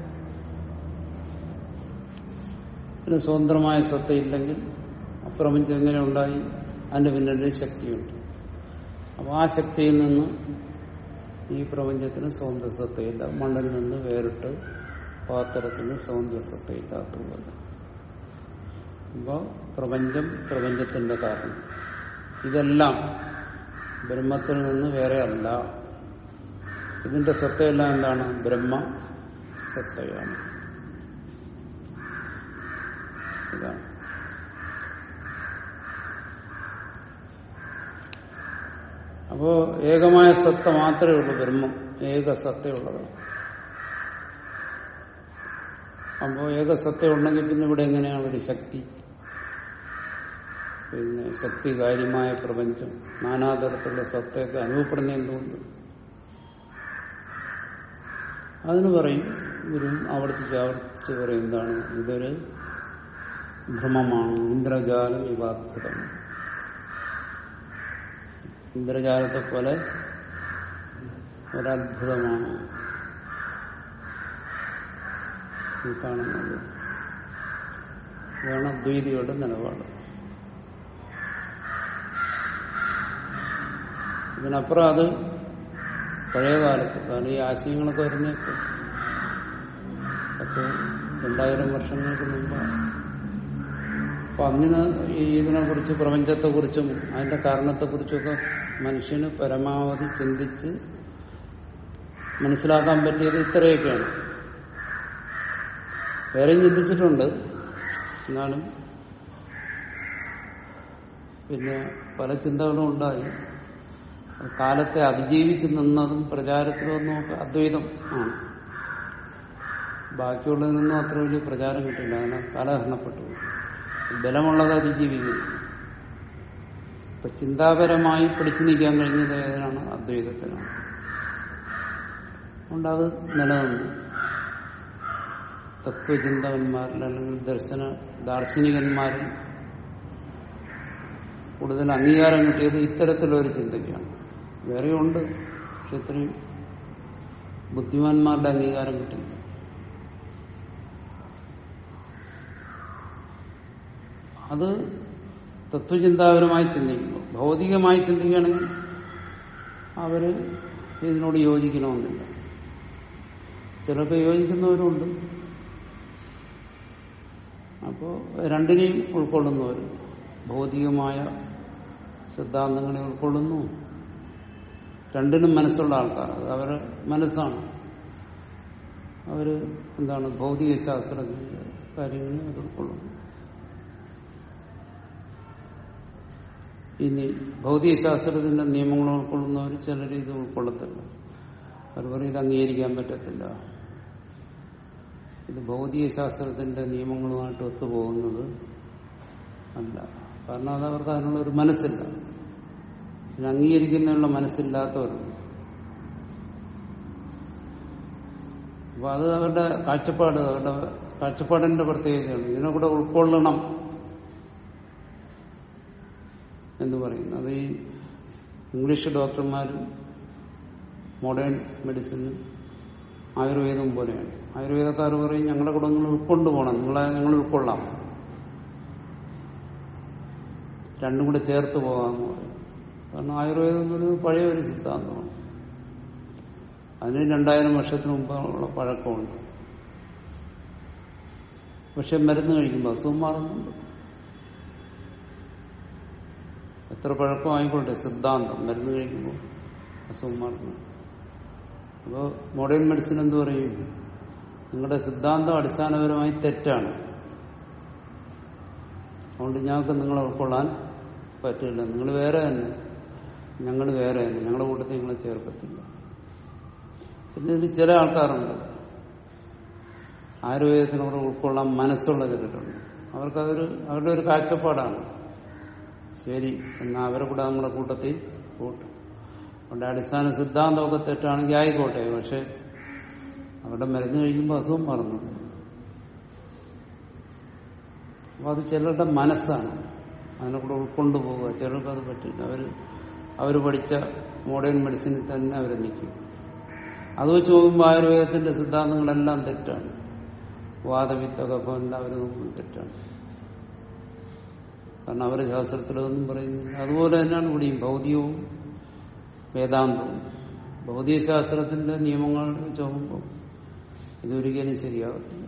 പിന്നെ സ്വതന്ത്രമായ സത്ത ഇല്ലെങ്കിൽ ആ പ്രപഞ്ചം എങ്ങനെ ഉണ്ടായി അതിന്റെ പിന്നിൽ ശക്തിയുണ്ട് അപ്പൊ ആ ശക്തിയിൽ നിന്ന് ഈ പ്രപഞ്ചത്തിന് സ്വതന്ത്ര സത്തയില്ല മണ്ണിൽ നിന്ന് വേറിട്ട് പാത്രത്തിന് സ്വതന്ത്ര സത്തയില്ലാത്തതുപോലെ അപ്പോൾ പ്രപഞ്ചം പ്രപഞ്ചത്തിന്റെ കാരണം ഇതെല്ലാം ബ്രഹ്മത്തിൽ നിന്ന് വേറെ അല്ല ഇതിന്റെ സത്തയെല്ലാം എന്താണ് ബ്രഹ്മ സത്തയാണ് ഇതാണ് അപ്പോ ഏകമായ സത്ത മാത്രമേ ഉള്ളൂ ബ്രഹ്മം ഏക സത്തയുള്ളതാണ് അപ്പോ ഏക സത്ത ഉണ്ടെങ്കിൽ പിന്നെ ഇവിടെ എങ്ങനെയാണ് ഒരു ശക്തി പിന്നെ ശക്തി കാര്യമായ പ്രപഞ്ചം നാനാതരത്തിലുള്ള സത്തയൊക്കെ അനുഭവപ്പെടുന്ന എന്തുകൊണ്ട് അതിന് പറയും ഗുരു ആവർത്തിച്ച് ആവർത്തിച്ച് പറയും എന്താണ് ഇതൊരു ഭ്രമമാണ് ഇന്ദ്രജാലം ഇവാത്ഭുതം ഇന്ദ്രജാലത്തെ പോലെ ഒരത്ഭുതമാണ് ഈ കാണുന്നത് ഇതാണ് അദ്വൈതികളുടെ നിലപാട് ഇതിനപ്പുറം അത് പഴയ കാലത്ത് കാരണം ഈ ആശയങ്ങളൊക്കെ വരുന്നേക്ക് പത്ത് രണ്ടായിരം വർഷങ്ങൾക്ക് മുമ്പാണ് അപ്പൊ അന്നിന് ഈ ഇതിനെ കുറിച്ച് പ്രപഞ്ചത്തെക്കുറിച്ചും അതിന്റെ കാരണത്തെക്കുറിച്ചൊക്കെ മനുഷ്യന് പരമാവധി ചിന്തിച്ച് മനസ്സിലാക്കാൻ പറ്റിയത് ഇത്രയൊക്കെയാണ് വേറെയും ചിന്തിച്ചിട്ടുണ്ട് എന്നാലും പിന്നെ പല ചിന്തകളും ഉണ്ടായി അത് കാലത്തെ അതിജീവിച്ച് നിന്നതും പ്രചാരത്തിൽ വന്നും ഒക്കെ അദ്വൈതം ആണ് ബാക്കിയുള്ളതിനൊന്നും അത്ര വലിയ പ്രചാരം കിട്ടില്ല അങ്ങനെ കാലഹരണപ്പെട്ടു പോയി. ബലമുള്ളത് അതിജീവിക്കുന്നു ഇപ്പൊ ചിന്താപരമായി പിടിച്ചു നീക്കാൻ കഴിഞ്ഞത് ഏതിനാണ് അദ്വൈതത്തിനാണ് അതുകൊണ്ട് അത് നിലനിന്നു തത്വചിന്തകന്മാരിൽ അല്ലെങ്കിൽ ദർശന ദാർശനികന്മാരിൽ കൂടുതൽ അംഗീകാരം കിട്ടിയത് ഇത്തരത്തിലൊരു ചിന്തയ്ക്കാണ് വേറെയുണ്ട് പക്ഷെ ഇത്രയും ബുദ്ധിമാന്മാരുടെ അംഗീകാരം കിട്ടി അത് തത്വചിന്താപരമായി ചിന്തിക്കുമ്പോൾ ഭൗതികമായി ചിന്തിക്കുകയാണെങ്കിൽ അവര് ഇതിനോട് യോജിക്കണമെന്നില്ല ചിലർക്ക് യോജിക്കുന്നവരുണ്ട് അപ്പോൾ രണ്ടിനെയും ഉൾക്കൊള്ളുന്നവർ ഭൗതികമായ സിദ്ധാന്തങ്ങളെ ഉൾക്കൊള്ളുന്നു രണ്ടിനും മനസ്സുള്ള ആൾക്കാർ അത് അവരുടെ മനസ്സാണ് അവര് എന്താണ് ഭൗതിക ശാസ്ത്രത്തിന്റെ കാര്യങ്ങളെ അത് ഉൾക്കൊള്ളുന്നു ഇനി ഭൗതിക ശാസ്ത്രത്തിന്റെ നിയമങ്ങൾ ഉൾക്കൊള്ളുന്നവർ ചിലർ ഇത് ഉൾക്കൊള്ളത്തില്ല അവർ പറയും ഇത് അംഗീകരിക്കാൻ പറ്റത്തില്ല ഇത് ഭൗതിക ശാസ്ത്രത്തിന്റെ നിയമങ്ങളുമായിട്ട് ഒത്തുപോകുന്നത് അല്ല കാരണം അത് അവർക്ക് അതിനുള്ള ഒരു മനസ്സില്ല ഇതിനെ അംഗീകരിക്കുന്നതിനുള്ള മനസ്സില്ലാത്തവരുണ്ട് അപ്പൊ അത് അവരുടെ കാഴ്ചപ്പാട് അവരുടെ കാഴ്ചപ്പാടിന്റെ പ്രത്യേകതയാണ് ഇതിനെ കൂടെ ഉൾക്കൊള്ളണം എന്ന് പറയുന്നു അത് ഈ ഇംഗ്ലീഷ് ഡോക്ടർമാരും മോഡേൺ മെഡിസിനും ആയുർവേദം പോലെയാണ് ആയുർവേദക്കാർ പറയും ഞങ്ങളുടെ കൂടെ നിങ്ങൾ ഉൾക്കൊണ്ടു പോകണം നിങ്ങളെ ഞങ്ങൾ ഉൾക്കൊള്ളാം രണ്ടും കൂടെ ചേർത്ത് പോകാമെന്ന് പറയും കാരണം ആയുർവേദം എന്ന് പറയുന്നത് പഴയ ഒരു സിദ്ധാന്തമാണ് അതിന് രണ്ടായിരം വർഷത്തിന് മുമ്പുള്ള പഴക്കമുണ്ട് പക്ഷെ മരുന്ന് കഴിക്കുമ്പോൾ അസുഖം മാറുന്നുണ്ട് എത്ര പഴക്കം ആയിക്കോട്ടെ സിദ്ധാന്തം മരുന്ന് കഴിക്കുമ്പോൾ അസുഖം മാറുന്നു അപ്പോൾ മോഡേൺ മെഡിസിൻ എന്ത് പറയും നിങ്ങളുടെ സിദ്ധാന്തം അടിസ്ഥാനപരമായി തെറ്റാണ് അതുകൊണ്ട് ഞങ്ങൾക്ക് നിങ്ങളെ ഉൾക്കൊള്ളാൻ പറ്റില്ല നിങ്ങൾ വേറെ തന്നെ ഞങ്ങൾ വേറെ തന്നെ ഞങ്ങളുടെ കൂട്ടത്തിൽ നിങ്ങളെ ചേർക്കത്തില്ല പിന്നെ ഇതിൽ ചില ആൾക്കാരുണ്ട് ആയുർവേദത്തിനോട് ഉൾക്കൊള്ളാൻ മനസ്സുള്ള ചിലരുണ്ട് അവർക്കതൊരു അവരുടെ ഒരു കാഴ്ചപ്പാടാണ് ശരി എന്നാ അവരെ കൂടെ നമ്മുടെ കൂട്ടത്തിൽ കൂട്ടും അവരുടെ അടിസ്ഥാന സിദ്ധാന്തമൊക്കെ തെറ്റാണെങ്കിൽ ആയിക്കോട്ടെ പക്ഷെ അവരുടെ മരുന്ന് കഴിക്കുമ്പോൾ അസുഖം മറന്നു അപ്പൊ അത് ചിലരുടെ മനസ്സാണ് അതിനെ കൂടെ ഉൾക്കൊണ്ടു പോവുക ചിലർക്ക് അത് പറ്റില്ല അവർ അവർ പഠിച്ച മോഡേൺ മെഡിസിനിൽ തന്നെ അവർ നിൽക്കും അത് വെച്ച് നോക്കുമ്പോൾ ആയുർവേദത്തിന്റെ സിദ്ധാന്തങ്ങളെല്ലാം തെറ്റാണ് വാദവിത്ത കഫം എല്ലാം അവർ നോക്കുമ്പോൾ തെറ്റാണ് കാരണം അവരെ ശാസ്ത്രത്തിലൊന്നും പറയുന്നില്ല അതുപോലെ തന്നെയാണ് ഇവിടെയും ഭൗതികവും വേദാന്തവും ഭൗതിക ശാസ്ത്രത്തിന്റെ നിയമങ്ങൾ വെച്ച് നോക്കുമ്പോൾ ഇതൊരിക്കലും ശരിയാകത്തില്ല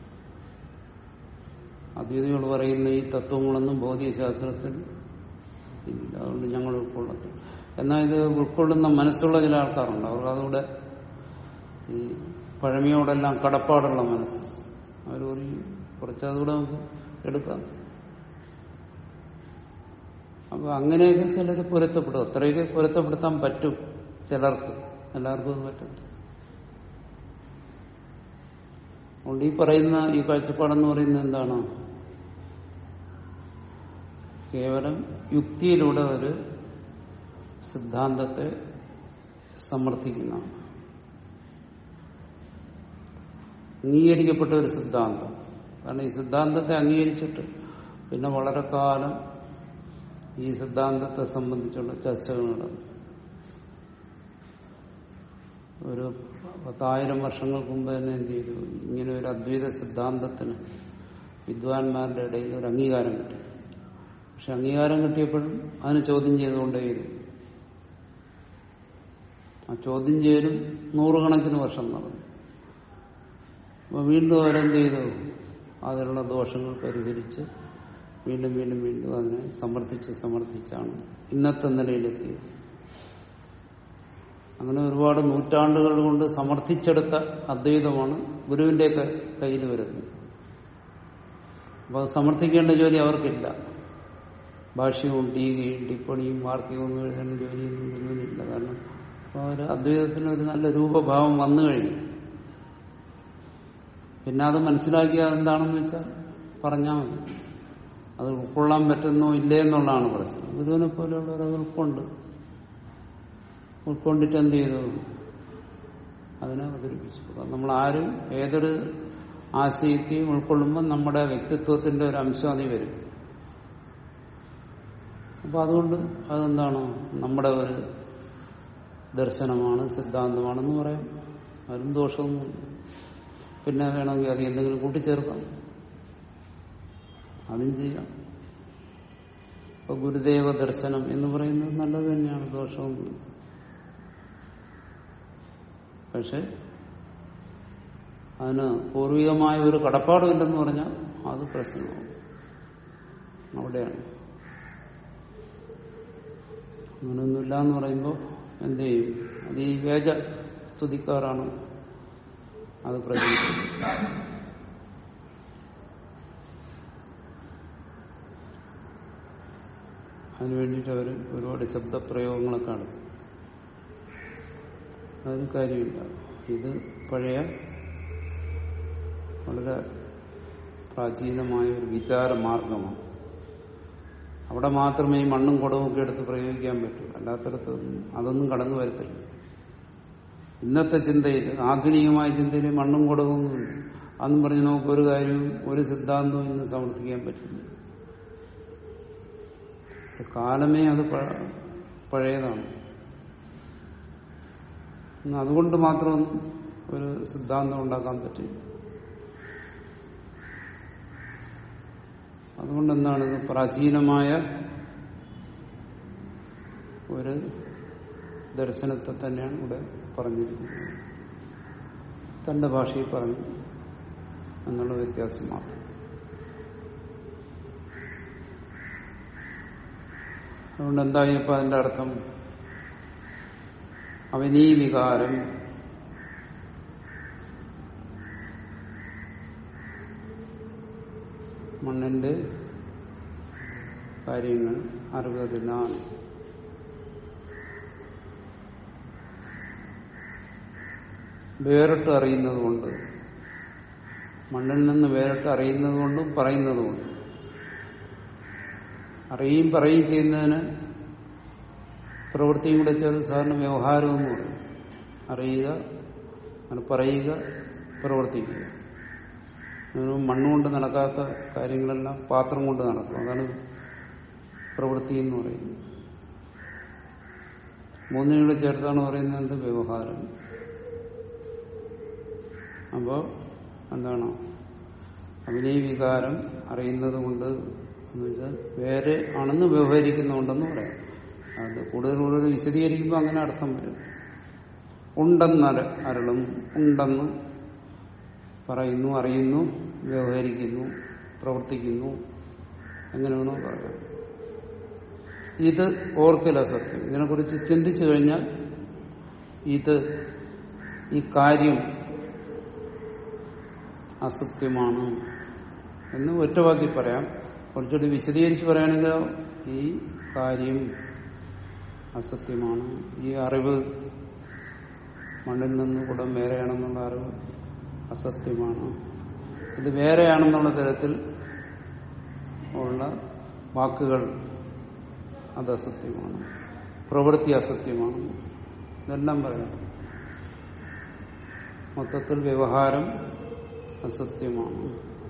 അദ്വൈതികൾ പറയുന്ന ഈ തത്വങ്ങളൊന്നും ഭൗതിക ശാസ്ത്രത്തിൽ ഇല്ല അതുകൊണ്ട് ഞങ്ങൾ ഉൾക്കൊള്ളത്തില്ല എന്നാൽ ഇത് ഉൾക്കൊള്ളുന്ന മനസ്സുള്ള ചില ആൾക്കാരുണ്ട് അവർക്ക് അതുകൂടെ ഈ പഴമയോടെല്ലാം കടപ്പാടുള്ള മനസ്സ് അവർ പറയും കുറച്ച് അതുകൂടെ നമുക്ക് എടുക്കാം അപ്പൊ അങ്ങനെയൊക്കെ ചിലർ പൊരുത്തപ്പെടും അത്രയൊക്കെ പൊരുത്തപ്പെടുത്താൻ പറ്റും ചിലർക്ക് എല്ലാവർക്കും അത് പറ്റും അതുകൊണ്ട് ഈ പറയുന്ന ഈ കാഴ്ചപ്പാടെന്ന് പറയുന്നത് എന്താണ് കേവലം യുക്തിയിലൂടെ ഒരു സിദ്ധാന്തത്തെ സമർത്ഥിക്കുന്നതാണ് അംഗീകരിക്കപ്പെട്ട ഒരു സിദ്ധാന്തം കാരണം ഈ സിദ്ധാന്തത്തെ അംഗീകരിച്ചിട്ട് പിന്നെ വളരെ കാലം ഈ സിദ്ധാന്തത്തെ സംബന്ധിച്ചുള്ള ചർച്ചകൾ നടന്നു ഒരു പത്തായിരം വർഷങ്ങൾക്ക് മുമ്പ് തന്നെ എന്ത് ചെയ്തു ഇങ്ങനെ ഒരു അദ്വൈത സിദ്ധാന്തത്തിന് വിദ്വാൻമാരുടെ ഇടയിൽ ഒരു അംഗീകാരം കിട്ടി പക്ഷെ അംഗീകാരം കിട്ടിയപ്പോഴും അതിന് ചോദ്യം ചെയ്തുകൊണ്ടേയിരുന്നു ആ ചോദ്യം ചെയ്യലും നൂറുകണക്കിന് വർഷം നടന്നു അപ്പൊ വീണ്ടും അവരെന്ത് ചെയ്തു അതിലുള്ള ദോഷങ്ങൾ പരിഹരിച്ച് വീണ്ടും വീണ്ടും വീണ്ടും അതിനെ സമർത്ഥിച്ച് സമർത്ഥിച്ചാണ് ഇന്നത്തെ നിലയിലെത്തിയത് അങ്ങനെ ഒരുപാട് നൂറ്റാണ്ടുകൾ കൊണ്ട് സമർത്ഥിച്ചെടുത്ത അദ്വൈതമാണ് ഗുരുവിന്റെയൊക്കെ കയ്യിൽ വരുന്നത് അപ്പൊ അത് സമർത്ഥിക്കേണ്ട ജോലി അവർക്കില്ല ഭാഷ്യവും ടീകയും ടിപ്പണിയും വാർത്തയും ഒന്നും എഴുതേണ്ട ജോലിയൊന്നും ഗുരുവിനില്ല കാരണം അപ്പോൾ ഒരു അദ്വൈതത്തിന് ഒരു നല്ല രൂപഭാവം വന്നു കഴിഞ്ഞു പിന്നെ അത് മനസ്സിലാക്കിയ എന്താണെന്ന് വെച്ചാൽ പറഞ്ഞാൽ മതി അത് ഉൾക്കൊള്ളാൻ പറ്റുന്നോ ഇല്ലേ എന്നുള്ളതാണ് പ്രശ്നം ഗുരുവിനെ പോലെയുള്ളവർ അത് ഉൾക്കൊണ്ട് ഉൾക്കൊണ്ടിട്ട് എന്ത് ചെയ്തു അതിനെ അവതരിപ്പിച്ചു അപ്പൊ നമ്മൾ ആരും ഏതൊരു ആശയത്തെയും ഉൾക്കൊള്ളുമ്പോൾ നമ്മുടെ വ്യക്തിത്വത്തിന്റെ ഒരു അംശം അതിൽ വരും അപ്പൊ അതുകൊണ്ട് അതെന്താണ് നമ്മുടെ ഒരു ദർശനമാണ് സിദ്ധാന്തമാണെന്ന് പറയാം അതിലും ദോഷമൊന്നുമില്ല പിന്നെ വേണമെങ്കിൽ അത് എന്തെങ്കിലും കൂട്ടിച്ചേർക്കാം അതും ചെയ്യാം അപ്പൊ ഗുരുദേവ ദർശനം എന്ന് പറയുന്നത് നല്ലത് തന്നെയാണ് ദോഷമൊന്നും പക്ഷെ അതിന് പൂർവികമായ ഒരു കടപ്പാടുമില്ലെന്ന് പറഞ്ഞാൽ അത് പ്രശ്നമാവും അവിടെയാണ് അങ്ങനെയൊന്നുമില്ല എന്ന് പറയുമ്പോൾ എന്ത് ചെയ്യും അത് ഈ വേജ സ്തുതിക്കാരാണ് അത് പ്രചരിപ്പിക്കുന്നത് അതിനു വേണ്ടിയിട്ട് അവർ ഒരുപാട് ശബ്ദപ്രയോഗങ്ങളൊക്കെ നടത്തും അതിന് കാര്യമില്ല ഇത് പഴയ വളരെ പ്രാചീനമായ ഒരു വിചാര മാർഗമാണ് അവിടെ മാത്രമേ ഈ മണ്ണും കുടവും ഒക്കെ എടുത്ത് പ്രയോഗിക്കാൻ പറ്റൂ അല്ലാത്തടത്ത് അതൊന്നും കടന്നു വരത്തില്ല ഇന്നത്തെ ചിന്തയിൽ ആധുനികമായ ചിന്തയിൽ മണ്ണും കുടവൊന്നുമില്ല അന്നും പറഞ്ഞ് നമുക്ക് ഒരു കാര്യവും ഒരു സിദ്ധാന്തവും ഇന്ന് സമർത്ഥിക്കാൻ പറ്റില്ല കാലമേ അത് പ- പഴയതാണ് ഇന്ന് അതുകൊണ്ട് മാത്രം ഒരു സിദ്ധാന്തം ഉണ്ടാക്കാൻ പറ്റില്ല അതുകൊണ്ട് എന്താണ് ഇത് പ്രാചീനമായ ഒരു ദർശനത്തെ തന്നെയാണ് ഇവിടെ പറഞ്ഞിരിക്കുന്നത് തന്റെ ഭാഷയിൽ പറഞ്ഞു എന്നുള്ള വ്യത്യാസം മാത്രം അതുകൊണ്ട് എന്തായി ഇപ്പൊ അതിന്റെ അർത്ഥം അവനീ വികാരം മണ്ണിന്റെ കാര്യങ്ങൾ അറിവതിനാൽ വേറിട്ട് അറിയുന്നത് കൊണ്ട് മണ്ണിൽ നിന്ന് വേറിട്ട് അറിയുന്നത് കൊണ്ടും പറയുന്നത് കൊണ്ടും അറിയുകയും പറയുകയും ചെയ്യുന്നതിന് പ്രവൃത്തിയും കൂടെ ചേർന്ന് സാധാരണ വ്യവഹാരം എന്ന് പറയും അറിയുക അങ്ങനെ പറയുക പ്രവർത്തിക്കുക ഒരു മണ്ണുകൊണ്ട് നടക്കാത്ത കാര്യങ്ങളെല്ലാം പാത്രം കൊണ്ട് നടക്കും അതാണ് പ്രവൃത്തി എന്ന് പറയുന്നത് മൂന്നിനും കൂടെ ചേർത്താണ് പറയുന്നത് എന്ത് വ്യവഹാരം അപ്പോ എന്താണ് അഭിനയ വികാരം അറിയുന്നത് കൊണ്ട് എന്ന് വെച്ചാൽ വേറെ ആണെന്ന് വ്യവഹരിക്കുന്നുണ്ടെന്ന് പറയാം അത് കൂടുതൽ കൂടുതൽ വിശദീകരിക്കുമ്പോൾ അങ്ങനെ അർത്ഥം വരും ഉണ്ടെന്ന് അര- അരളും ഉണ്ടെന്ന് പറയുന്നു അറിയുന്നു വ്യവഹരിക്കുന്നു പ്രവർത്തിക്കുന്നു എങ്ങനെ വേണോ പറയാം ഇത് ഓർക്കില്ല സത്യം ഇതിനെക്കുറിച്ച് ചിന്തിച്ചു കഴിഞ്ഞാൽ ഇത് ഈ കാര്യം അസത്യമാണ് എന്ന് ഒറ്റവാക്കി പറയാം കുറച്ചുകൂടി വിശദീകരിച്ച് പറയുകയാണെങ്കിൽ ഈ കാര്യം അസത്യമാണ് ഈ അറിവ് മണ്ണിൽ നിന്ന് കുടം വേറെയാണെന്നുള്ള അറിവ് അസത്യമാണ് ഇത് വേറെയാണെന്നുള്ള തരത്തിൽ ഉള്ള വാക്കുകൾ അത് അസത്യമാണ് പ്രവൃത്തി അസത്യമാണ് ഇതെല്ലാം പറയാം മൊത്തത്തിൽ വ്യവഹാരം അസത്യമാണ്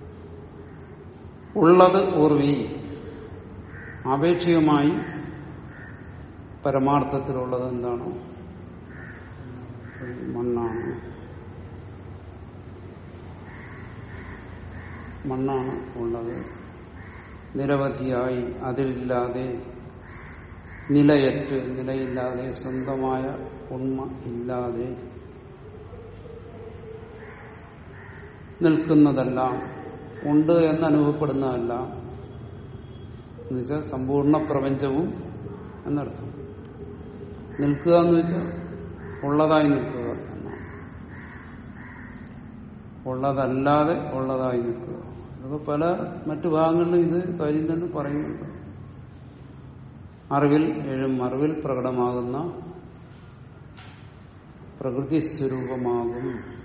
ഉള്ളത് ഊർവി ആപേക്ഷികമായി പരമാർത്ഥത്തിലുള്ളത് എന്താണ് മണ്ണാണ് മണ്ണാണ് ഉള്ളത് നിരവധിയായി അതിലില്ലാതെ നിലയറ്റ് നിലയില്ലാതെ സ്വന്തമായ ഉണ്മ ഇല്ലാതെ നിൽക്കുന്നതെല്ലാം ഉണ്ട് എന്നനുഭവപ്പെടുന്നതല്ല എന്നുവെച്ചാൽ സമ്പൂർണ്ണ പ്രപഞ്ചവും എന്നർത്ഥം നിൽക്കുക എന്ന് വെച്ചാൽ ഉള്ളതായി നിൽക്കുക എന്നാണ് ഉള്ളതല്ലാതെ ഉള്ളതായി നിൽക്കുക അതൊക്കെ പല മറ്റു ഭാഗങ്ങളിലും ഇത് കാര്യം തന്നെ പറയുന്നുണ്ട് അറിവിൽ എഴും അറിവിൽ പ്രകടമാകുന്ന പ്രകൃതി സ്വരൂപമാകും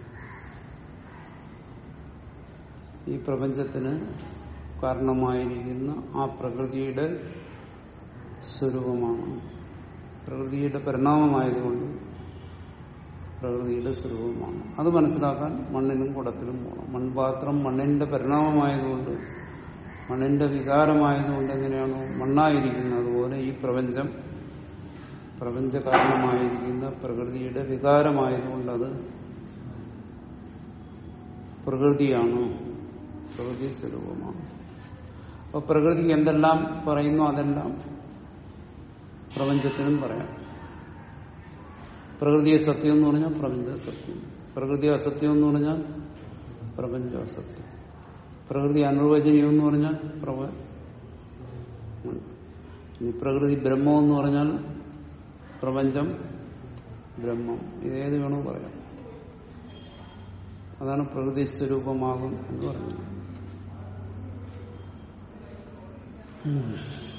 ഈ പ്രപഞ്ചത്തിന് കാരണമായിരിക്കുന്ന ആ പ്രകൃതിയുടെ സ്വരൂപമാണ് പ്രകൃതിയുടെ പരിണാമമായതുകൊണ്ട് പ്രകൃതിയുടെ സ്വരൂപമാണ് അത് മനസ്സിലാക്കാൻ മണ്ണിനും കുടത്തിലും പോകണം മൺപാത്രം മണ്ണിന്റെ പരിണാമമായതുകൊണ്ട് മണ്ണിന്റെ വികാരമായതുകൊണ്ട് എങ്ങനെയാണോ മണ്ണായിരിക്കുന്നത് അതുപോലെ ഈ പ്രപഞ്ചം പ്രപഞ്ച കാരണമായിരിക്കുന്ന പ്രകൃതിയുടെ വികാരമായതുകൊണ്ട് അത് പ്രകൃതിയാണ് പ്രകൃതി സ്വരൂപമാണ് അപ്പൊ പ്രകൃതി എന്തെല്ലാം പറയുന്നു അതെല്ലാം പ്രപഞ്ചത്തിനും പറയാം പ്രകൃതിയെ സത്യം എന്ന് പറഞ്ഞാൽ പ്രപഞ്ച സത്യം പ്രകൃതി അസത്യം എന്ന് പറഞ്ഞാൽ പ്രപഞ്ച അസത്യം പ്രകൃതി അനിർവചനീയം എന്ന് പറഞ്ഞാൽ പ്രപ ഇനി പ്രകൃതി ബ്രഹ്മം എന്ന് പറഞ്ഞാൽ പ്രപഞ്ചം ബ്രഹ്മം ഇതേത് വേണോ പറയാം അതാണ് പ്രകൃതി സ്വരൂപമാകും എന്ന് പറഞ്ഞത് ഉം.